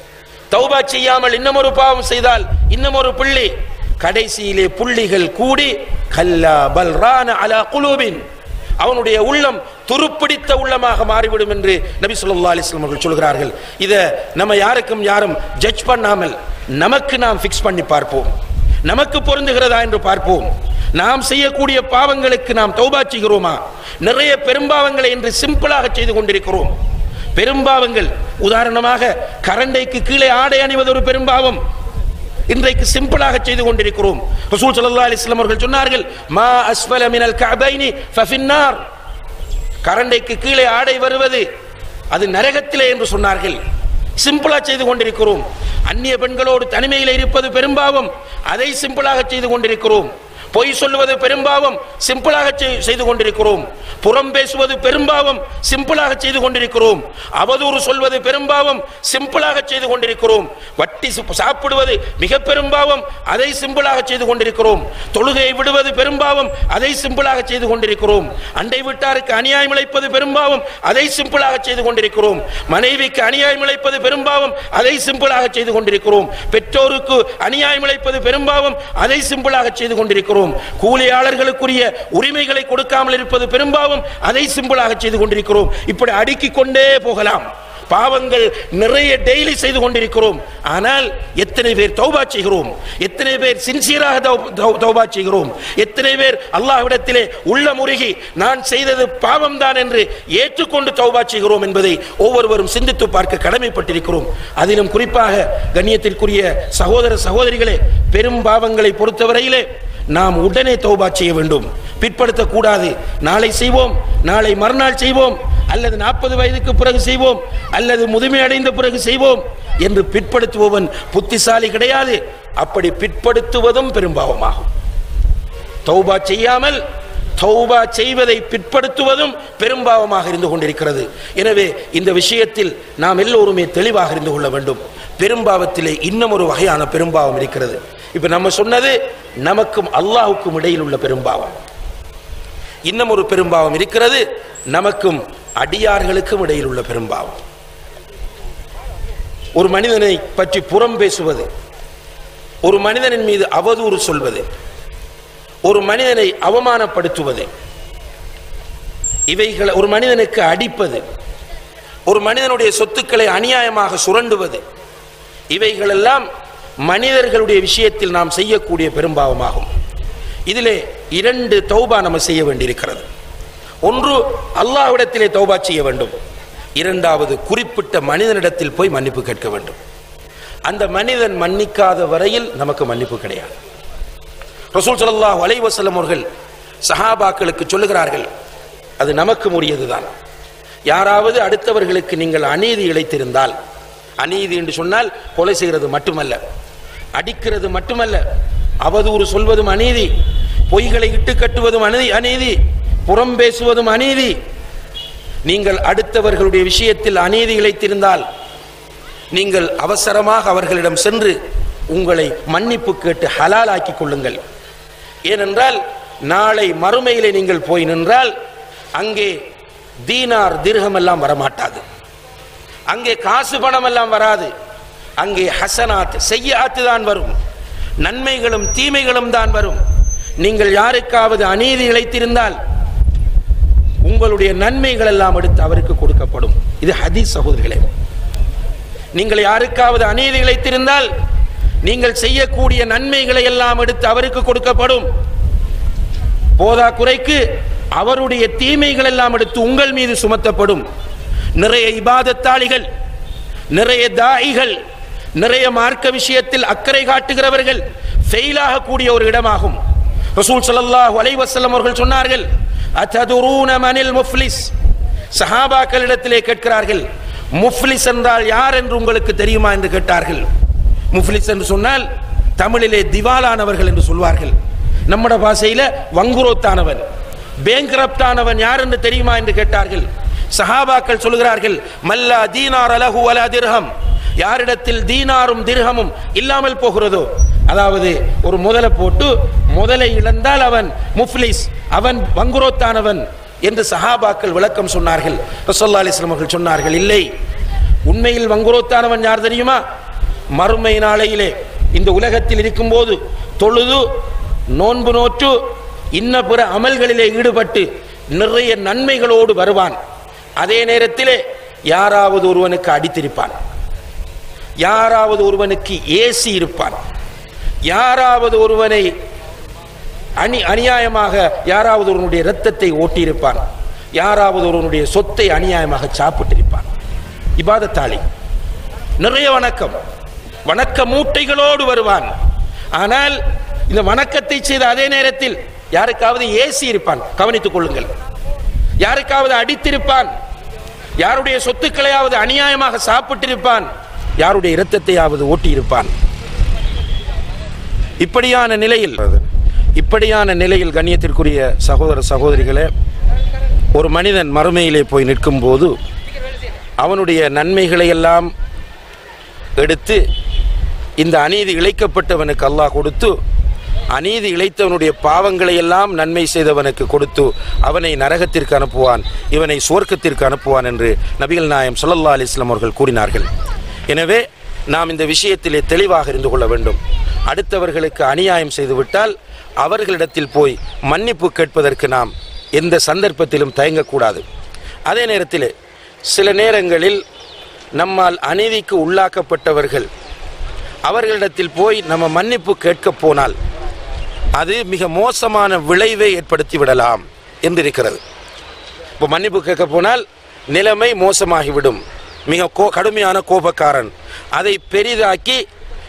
S4: தௌபா செய்யாமல் இன்னும் ஒரு பாவம் செய்தால் இன்னும் ஒரு புள்ளி கடைசியிலே புள்ளிகள் கூடி கல்லா பல்ரான அலா குலூபின் அவனுடைய உள்ளம் துருப்பிடித்த உள்ளமாக மாறிவிடும் என்று நபி ஸல்லல்லாஹு அலைஹி வஸல்லம் அவர்கள் சொல்கிறார்கள் இதை நம்ம யாருக்கும் யாரும் ஜட்ஜ் பண்ணாமல் நமக்கு நாம் ஃபிக்ஸ் பண்ணி பார்ப்போம் நமக்கு பொருந்துகிறதா என்று பார்ப்போம் நாம் செய்யக்கூடிய பாவங்களுக்கு நாம் தௌபா செய்கிறோமா நிறைய பெரும்பாவங்களை என்று சிம்பிளாக செய்து கொண்டிருக்கிறோம் பெரும்பாவங்கள் உதாரணமாக கரண்டைக்கு கீழே ஆடை அணிவது ஒரு பெரும்பாவம் இன்றைக்கு சிம்பிளாக செய்து கொண்டிருக்கிறோம் ரசூல் ஸல்லல்லாஹு அலைஹி வஸல்லம் அவர்கள் சொன்னார்கள் மா அஸ்ஃபல மினல் கஅபைனி ஃபஃபின்னார் கரண்டைக்கு கீழே ஆடை வருவது அது நரகத்திலே என்று சொன்னார்கள் சிம்பிளா செய்து கொண்டிருக்கிறோம் அந்நிய பெண்களோடு தனிமையில் இருப்பது பெரும்பாவம் அதை சிம்பிளாக செய்து கொண்டிருக்கிறோம் பொய் சொல்லுவது பெரும்பாவம் சிம்பிளாக செய்- செய்து கொண்டிருக்கிறோம் புறம் பேசுவது பெரும்பாவம் சிம்பிளாக செய்து கொண்டிருக்கிறோம் அவதூறு சொல்வது பெரும்பாவம் சிம்பிளாக செய்து கொண்டிருக்கிறோம் வட்டி சு- சாப்பிடுவது மிக பெரும்பாவம் அதை சிம்பிளாக செய்து கொண்டிருக்கிறோம் தொழுகையை விடுவது பெரும்பாவம் அதை சிம்பிளாக செய்து கொண்டிருக்கிறோம் அண்டை வீட்டாருக்கு அநியாயம் இழைப்பது பெரும்பாவம் அதை சிம்பிளாக செய்து கொண்டிருக்கிறோம் மனைவிக்கு அநியாயம் இழைப்பது பெரும்பாவம் அதை சிம்பிளாக செய்து கொண்டிருக்கிறோம் பெற்றோருக்கு அநியாயம் இழைப்பது பெரும்பாவம் அதை சிம்பிளாக செய்து கொண்டிருக்கிறோம் கூலியாளர்களுக்குரிய உரிமைகளை கொடுக்காமல் இருப்பது பெரும்பாவம் அதை சிம்பிளாக செய்து கொண்டிருக்கிறோம் இப்படி அடுக்கிக் கொண்டே போகலாம் பாவங்கள் நிறைய டெய்லி செய்து கொண்டிருக்கிறோம் ஆனால் எத்தனை பேர் தௌபா செய்கிறோம் எத்தனை பேர் சின்சியராக தௌ- தௌ- தௌபா செய்கிறோம் எத்தனை பேர் அல்லாஹ்விடத்திலே உள்ள முருகி நான் செய்தது பாவம் தான் என்று ஏற்றுக்கொண்டு தௌபா செய்கிறோம் என்பதை ஒவ்வொருவரும் சிந்தித்து பார்க்க கடமைப்பட்டிருக்கிறோம் அதிலும் குறிப்பாக கண்ணியத்திற்குரிய சகோதர சகோதரிகளே பெரும் பாவங்களை பொறுத்தவரையிலே நாம் உடனே தௌபா செய்ய வேண்டும் பிற்படுத்தக்கூடாது நாளை செய்வோம் நாளை மறுநாள் செய்வோம் அல்லது நாற்பது வயதுக்கு பிறகு செய்வோம் அல்லது முதுமை அடைந்த பிறகு செய்வோம் என்று பிற்படுத்துபவன் புத்திசாலி கிடையாது அப்படி பிற்படுத்துவதும் பெரும்பாவமாகும் தௌபா செய்யாமல் தௌபா செய்வதை பிற்படுத்துவதும் பெரும்பாவமாக இருந்து கொண்டிருக்கிறது எனவே இந்த விஷயத்தில் நாம் எல்லோருமே தெளிவாக இருந்து கொள்ள வேண்டும் பெரும்பாவத்திலே இன்னும் ஒரு வகையான பெரும்பாவம் இருக்கிறது இப்ப நம்ம சொன்னது நமக்கும் அல்லாஹுக்கும் இடையில் உள்ள பெரும்பாவம் இன்னும் ஒரு பெரும்பாவம் இருக்கிறது நமக்கும் அடியார்களுக்கும் இடையில் உள்ள பெரும்பாவம் ஒரு மனிதனை பற்றி புறம் பேசுவது ஒரு மனிதனின் மீது அவதூறு சொல்வது ஒரு மனிதனை அவமானப்படுத்துவது இவைகளை ஒரு மனிதனுக்கு அடிப்பது ஒரு மனிதனுடைய சொத்துக்களை அநியாயமாக சுரண்டுவது இவைகளெல்லாம் மனிதர்களுடைய விஷயத்தில் நாம் செய்யக்கூடிய பெரும்பாவமாகும் இதிலே இரண்டு தௌபா நம்ம செய்ய வேண்டியிருக்கிறது ஒன்று அல்லாஹ்விடத்திலே தௌபா செய்ய வேண்டும் இரண்டாவது குறிப்பிட்ட மனிதனிடத்தில் போய் மன்னிப்பு கேட்க வேண்டும் அந்த மனிதன் மன்னிக்காத வரையில் நமக்கு மன்னிப்பு கிடையாது ரசூல் ஸல்லல்லாஹு அலைஹி வஸல்லம் அவர்கள் சஹாபாக்களுக்கு சொல்லுகிறார்கள் அது நமக்கு உரியதுதான் யாராவது அடுத்தவர்களுக்கு நீங்கள் அநீதி இழைத்திருந்தால் அநீதி என்று சொன்னால் கொலை செய்கிறது மட்டுமல்ல அடிக்கிறது மட்டுமல்ல அவதூறு சொல்வதும் அநீதி பொய்களை இட்டு கட்டுவதும் அநீதி அநீதி புறம் பேசுவதும் அநீதி நீங்கள் அடுத்தவர்களுடைய விஷயத்தில் அநீதி இழைத்திருந்தால் நீங்கள் அவசரமாக அவர்களிடம் சென்று உங்களை மன்னிப்பு கேட்டு ஹலாலாக்கிக் கொள்ளுங்கள் ஏனென்றால் நாளை மறுமையிலே நீங்கள் போய் நின்றால் அங்கே தீனார் திர்கம் எல்லாம் வரமாட்டாது அங்கே காசு பணம் எல்லாம் வராது அங்கே ஹசனாத் செய்யாத்து தான் வரும் நன்மைகளும் தீமைகளும் தான் வரும் நீங்கள் யாருக்காவது அநீதி இழைத்திருந்தால் உங்களுடைய நன்மைகள் எல்லாம் எடுத்து அவருக்கு கொடுக்கப்படும் இது ஹதீஸ் சகோதரிகளே நீங்கள் யாருக்காவது அநீதி இழைத்திருந்தால் நீங்கள் செய்யக்கூடிய நன்மைகளை எல்லாம் எடுத்து அவருக்கு கொடுக்கப்படும் போதா குறைக்கு அவருடைய தீமைகள் எல்லாம் எடுத்து உங்கள் மீது சுமத்தப்படும் நிறைய இபாதத்தாளிகள் நிறைய தாயிகள் நிறைய மார்க்க விஷயத்தில் அக்கறை காட்டுகிறவர்கள் ஃபெயிலாக கூடிய ஒரு இடமாகும் ரசூல் ஸல்லல்லாஹு அலைஹி வஸல்லம் அவர்கள் சொன்னார்கள் அததுரூன மனில் முஃப்லிஸ் சஹாபாக்களிடத்திலே கேட்கிறார்கள் முஃப்லிஸ் என்றால் யார் என்று உங்களுக்கு தெரியுமா என்று கேட்டார்கள் முஃப்லிஸ் என்று சொன்னால் தமிழிலே திவாலானவர்கள் என்று சொல்வார்கள் நம்மட பாஷையில வங்குரோத்தானவன் பேங்க்ரப்டானவன் யார் என்று தெரியுமா என்று கேட்டார்கள் சஹாபாக்கள் சொல்கிறார்கள் மல்லா தீனார் அலஹு அலா திர்ஹம் யாரிடத்தில் தீனாரும் திர்ஹமும் இல்லாமல் போகிறதோ அதாவது ஒரு முதலை போட்டு முதலை இழந்தால் அவன் முஃப்லிஸ் அவன் வங்குரோத்தானவன் என்று சஹாபாக்கள் விளக்கம் சொன்னார்கள் ரசல்லா அலிஸ்லாம் அவர்கள் சொன்னார்கள் இல்லை உண்மையில் வங்குரோத்தானவன் யார் தெரியுமா மறுமை நாளையிலே இந்த உலகத்தில் இருக்கும்போது தொழுது நோன்பு நோற்று இன்ன பிற அமல்களிலே ஈடுபட்டு நிறைய நன்மைகளோடு வருவான் அதே நேரத்திலே யாராவது ஒருவனுக்கு அடித்திருப்பான் யாராவது ஒருவனுக்கு ஏசி இருப்பான் யாராவது ஒருவனை அணி அநியாயமாக யாராவது ஒருவனுடைய இரத்தத்தை ஓட்டியிருப்பான் யாராவது ஒருவனுடைய சொத்தை அநியாயமாக சாப்பிட்டிருப்பான் இபாதத்தாளி நிறைய வணக்கம் வணக்க மூட்டைகளோடு வருவான் ஆனால் இந்த வணக்கத்தை செய்த அதே நேரத்தில் யாருக்காவது ஏசி இருப்பான் கவனித்துக் கொள்ளுங்கள் யாருக்காவது அடித்திருப்பான் யாருடைய சொத்துக்களையாவது அநியாயமாக சாப்பிட்டிருப்பான் யாருடைய இரத்தத்தையாவது ஓட்டியிருப்பான் இப்படியான நிலையில் இப்படியான நிலையில் கண்ணியத்திற்குரிய சகோதர சகோதரிகளே ஒரு மனிதன் மறுமையிலே போய் நிற்கும் போது அவனுடைய நன்மைகளை எல்லாம் எடுத்து இந்த அநீதி இழைக்கப்பட்டவனுக்கு அல்லாஹ் கொடுத்து அநீதி இழைத்தவனுடைய பாவங்களை எல்லாம் நன்மை செய்தவனுக்கு கொடுத்து அவனை நரகத்திற்கு அனுப்புவான் இவனை சுவர்க்கத்திற்கு அனுப்புவான் என்று நபிகள் நாயம் ஸல்லல்லாஹு அலைஹி வஸல்லம் அவர்கள் கூறினார்கள் எனவே நாம் இந்த விஷயத்திலே தெளிவாக இருந்து கொள்ள வேண்டும் அடுத்தவர்களுக்கு அநியாயம் செய்துவிட்டால் அவர்களிடத்தில் போய் மன்னிப்பு கேட்பதற்கு நாம் எந்த சந்தர்ப்பத்திலும் தயங்கக்கூடாது அதே நேரத்தில் சில நேரங்களில் நம்மால் அநீதிக்கு உள்ளாக்கப்பட்டவர்கள் அவர்களிடத்தில் போய் நம்ம மன்னிப்பு கேட்கப் போனால் அது மிக மோசமான விளைவை ஏற்படுத்தி விடலாம் என்று இருக்கிறது இப்போ மன்னிப்பு கேட்க போனால் நிலைமை மோசமாகிவிடும் மிக கோ கடுமையான கோபக்காரன் அதை பெரிதாக்கி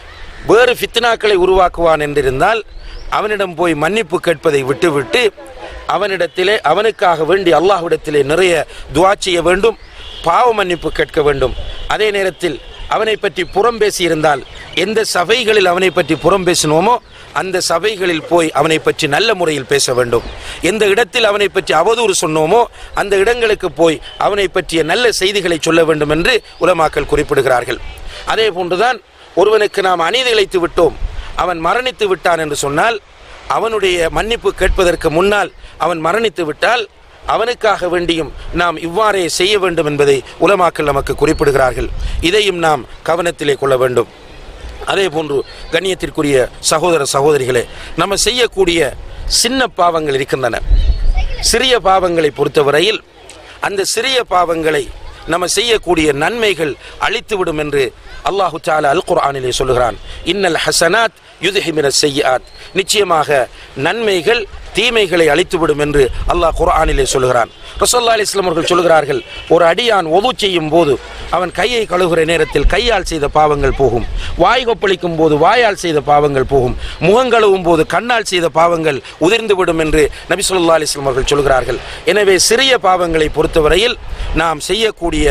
S4: வேறு ஃபித்னாக்களை உருவாக்குவான் என்றிருந்தால் அவனிடம் போய் மன்னிப்பு கேட்பதை விட்டுவிட்டு அவனிடத்திலே அவனுக்காக வேண்டி அல்லாஹ்விடத்திலே நிறைய துவா செய்ய வேண்டும் பாவ மன்னிப்பு கேட்க வேண்டும் அதே நேரத்தில் அவனை பற்றி புறம் பேசியிருந்தால் எந்த சபைகளில் அவனை பற்றி புறம் பேசினோமோ அந்த சபைகளில் போய் அவனை பற்றி நல்ல முறையில் பேச வேண்டும் எந்த இடத்தில் அவனை பற்றி அவதூறு சொன்னோமோ அந்த இடங்களுக்கு போய் அவனை பற்றிய நல்ல செய்திகளை சொல்ல வேண்டும் என்று உலமாக்கள் குறிப்பிடுகிறார்கள் அதே போன்றுதான் ஒருவனுக்கு நாம் அநீதி இழைத்து விட்டோம் அவன் மரணித்து விட்டான் என்று சொன்னால் அவனுடைய மன்னிப்பு கேட்பதற்கு முன்னால் அவன் மரணித்து விட்டால் அவனுக்காக வேண்டியும் நாம் இவ்வாறே செய்ய வேண்டும் என்பதை உலமாக்கள் நமக்கு குறிப்பிடுகிறார்கள் இதையும் நாம் கவனத்திலே கொள்ள வேண்டும் அதே போன்று கண்ணியத்திற்குரிய சகோதர சகோதரிகளே நம்ம செய்யக்கூடிய சின்ன பாவங்கள் இருக்கின்றன சிறிய பாவங்களை பொறுத்தவரையில் அந்த சிறிய பாவங்களை நம்ம செய்யக்கூடிய நன்மைகள் அழித்துவிடும் என்று அல்லாஹு தாலா அல் குர்ஆனிலே சொல்லுகிறான் இன்னல் ஹசனாத் யுதுஹிமின செய்யாத் நிச்சயமாக நன்மைகள் தீமைகளை அழித்துவிடும் என்று அல்லாஹ் குர்ஆனிலே சொல்லுகிறான் ரசல்லா அலிஸ்லாம் அவர்கள் சொல்கிறார்கள் ஒரு அடியான் ஒது செய்யும் போது அவன் கையை கழுகுற நேரத்தில் கையால் செய்த பாவங்கள் போகும் வாய் கொப்பளிக்கும் போது வாயால் செய்த பாவங்கள் போகும் முகங்கழுவும் போது கண்ணால் செய்த பாவங்கள் உதிர்ந்துவிடும் என்று நபி சொல்லா அலிஸ்லாம் அவர்கள் சொல்கிறார்கள் எனவே சிறிய பாவங்களை பொறுத்தவரையில் நாம் செய்யக்கூடிய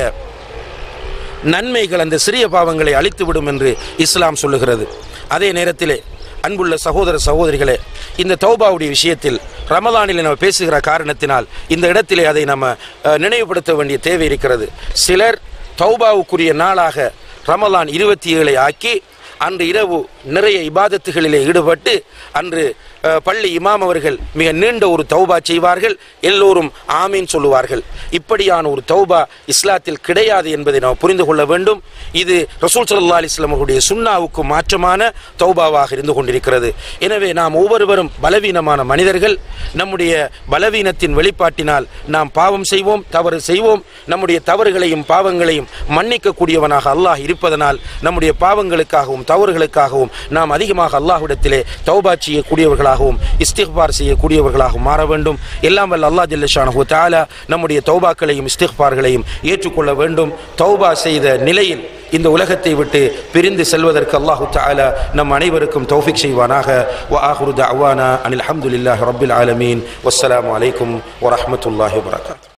S4: நன்மைகள் அந்த சிறிய பாவங்களை அழித்துவிடும் என்று இஸ்லாம் சொல்லுகிறது அதே நேரத்திலே அன்புள்ள சகோதர சகோதரிகளே இந்த தௌபாவுடைய விஷயத்தில் ரமதானில் நம்ம பேசுகிற காரணத்தினால் இந்த இடத்திலே அதை நம்ம அஹ், நினைவுபடுத்த வேண்டிய தேவை இருக்கிறது சிலர் தௌபாவுக்குரிய நாளாக ரமலான் இருபத்தி ஏழை ஆக்கி அன்று இரவு நிறைய இபாதத்துகளிலே ஈடுபட்டு அன்று அஹ், பள்ளி இமாம் அவர்கள் மிக நீண்ட ஒரு தௌபா செய்வார்கள் எல்லோரும் ஆமீன் சொல்லுவார்கள் இப்படியான ஒரு தௌபா இஸ்லாத்தில் கிடையாது என்பதை நாம் புரிந்து கொள்ள வேண்டும் இது ரசூல் சல்லா அலிஸ்லாம் அவர்களுடைய சுன்னாவுக்கு மாற்றமான தௌபாவாக இருந்து கொண்டிருக்கிறது எனவே நாம் ஒவ்வொருவரும் பலவீனமான மனிதர்கள் நம்முடைய பலவீனத்தின் வெளிப்பாட்டினால் நாம் பாவம் செய்வோம் தவறு செய்வோம் நம்முடைய தவறுகளையும் பாவங்களையும் மன்னிக்கக்கூடியவனாக அல்லாஹ் இருப்பதனால் நம்முடைய பாவங்களுக்காகவும் தவறுகளுக்காகவும் நாம் அதிகமாக அல்லாஹ்விடத்திலே தௌபா செய்யக்கூடியவர்களாகவும் இஸ்திக்பார் செய்யக்கூடியவர்களாகவும் மாற வேண்டும் எல்லாம் வல்ல அல்லாஹ் ஜல்லஷானஹு தஆலா நம்முடைய தௌபாக்களையும் இஸ்திக்பார்களையும் ஏற்றுக்கொள்ள வேண்டும் தௌபா செய்த நிலையில் இந்த உலகத்தை விட்டு பிரிந்து செல்வதற்கு அல்லாஹு தஆலா நம் அனைவருக்கும் தௌஃபிக் செய்வானாக வ ஆஹிரு தஅவானா அனில் ஹம்துலில்லாஹி ரப்பில் ஆலமீன் வஸ்ஸலாமு அலைக்கும் வரஹ்மத்துல்லாஹி வபரகாத்துஹு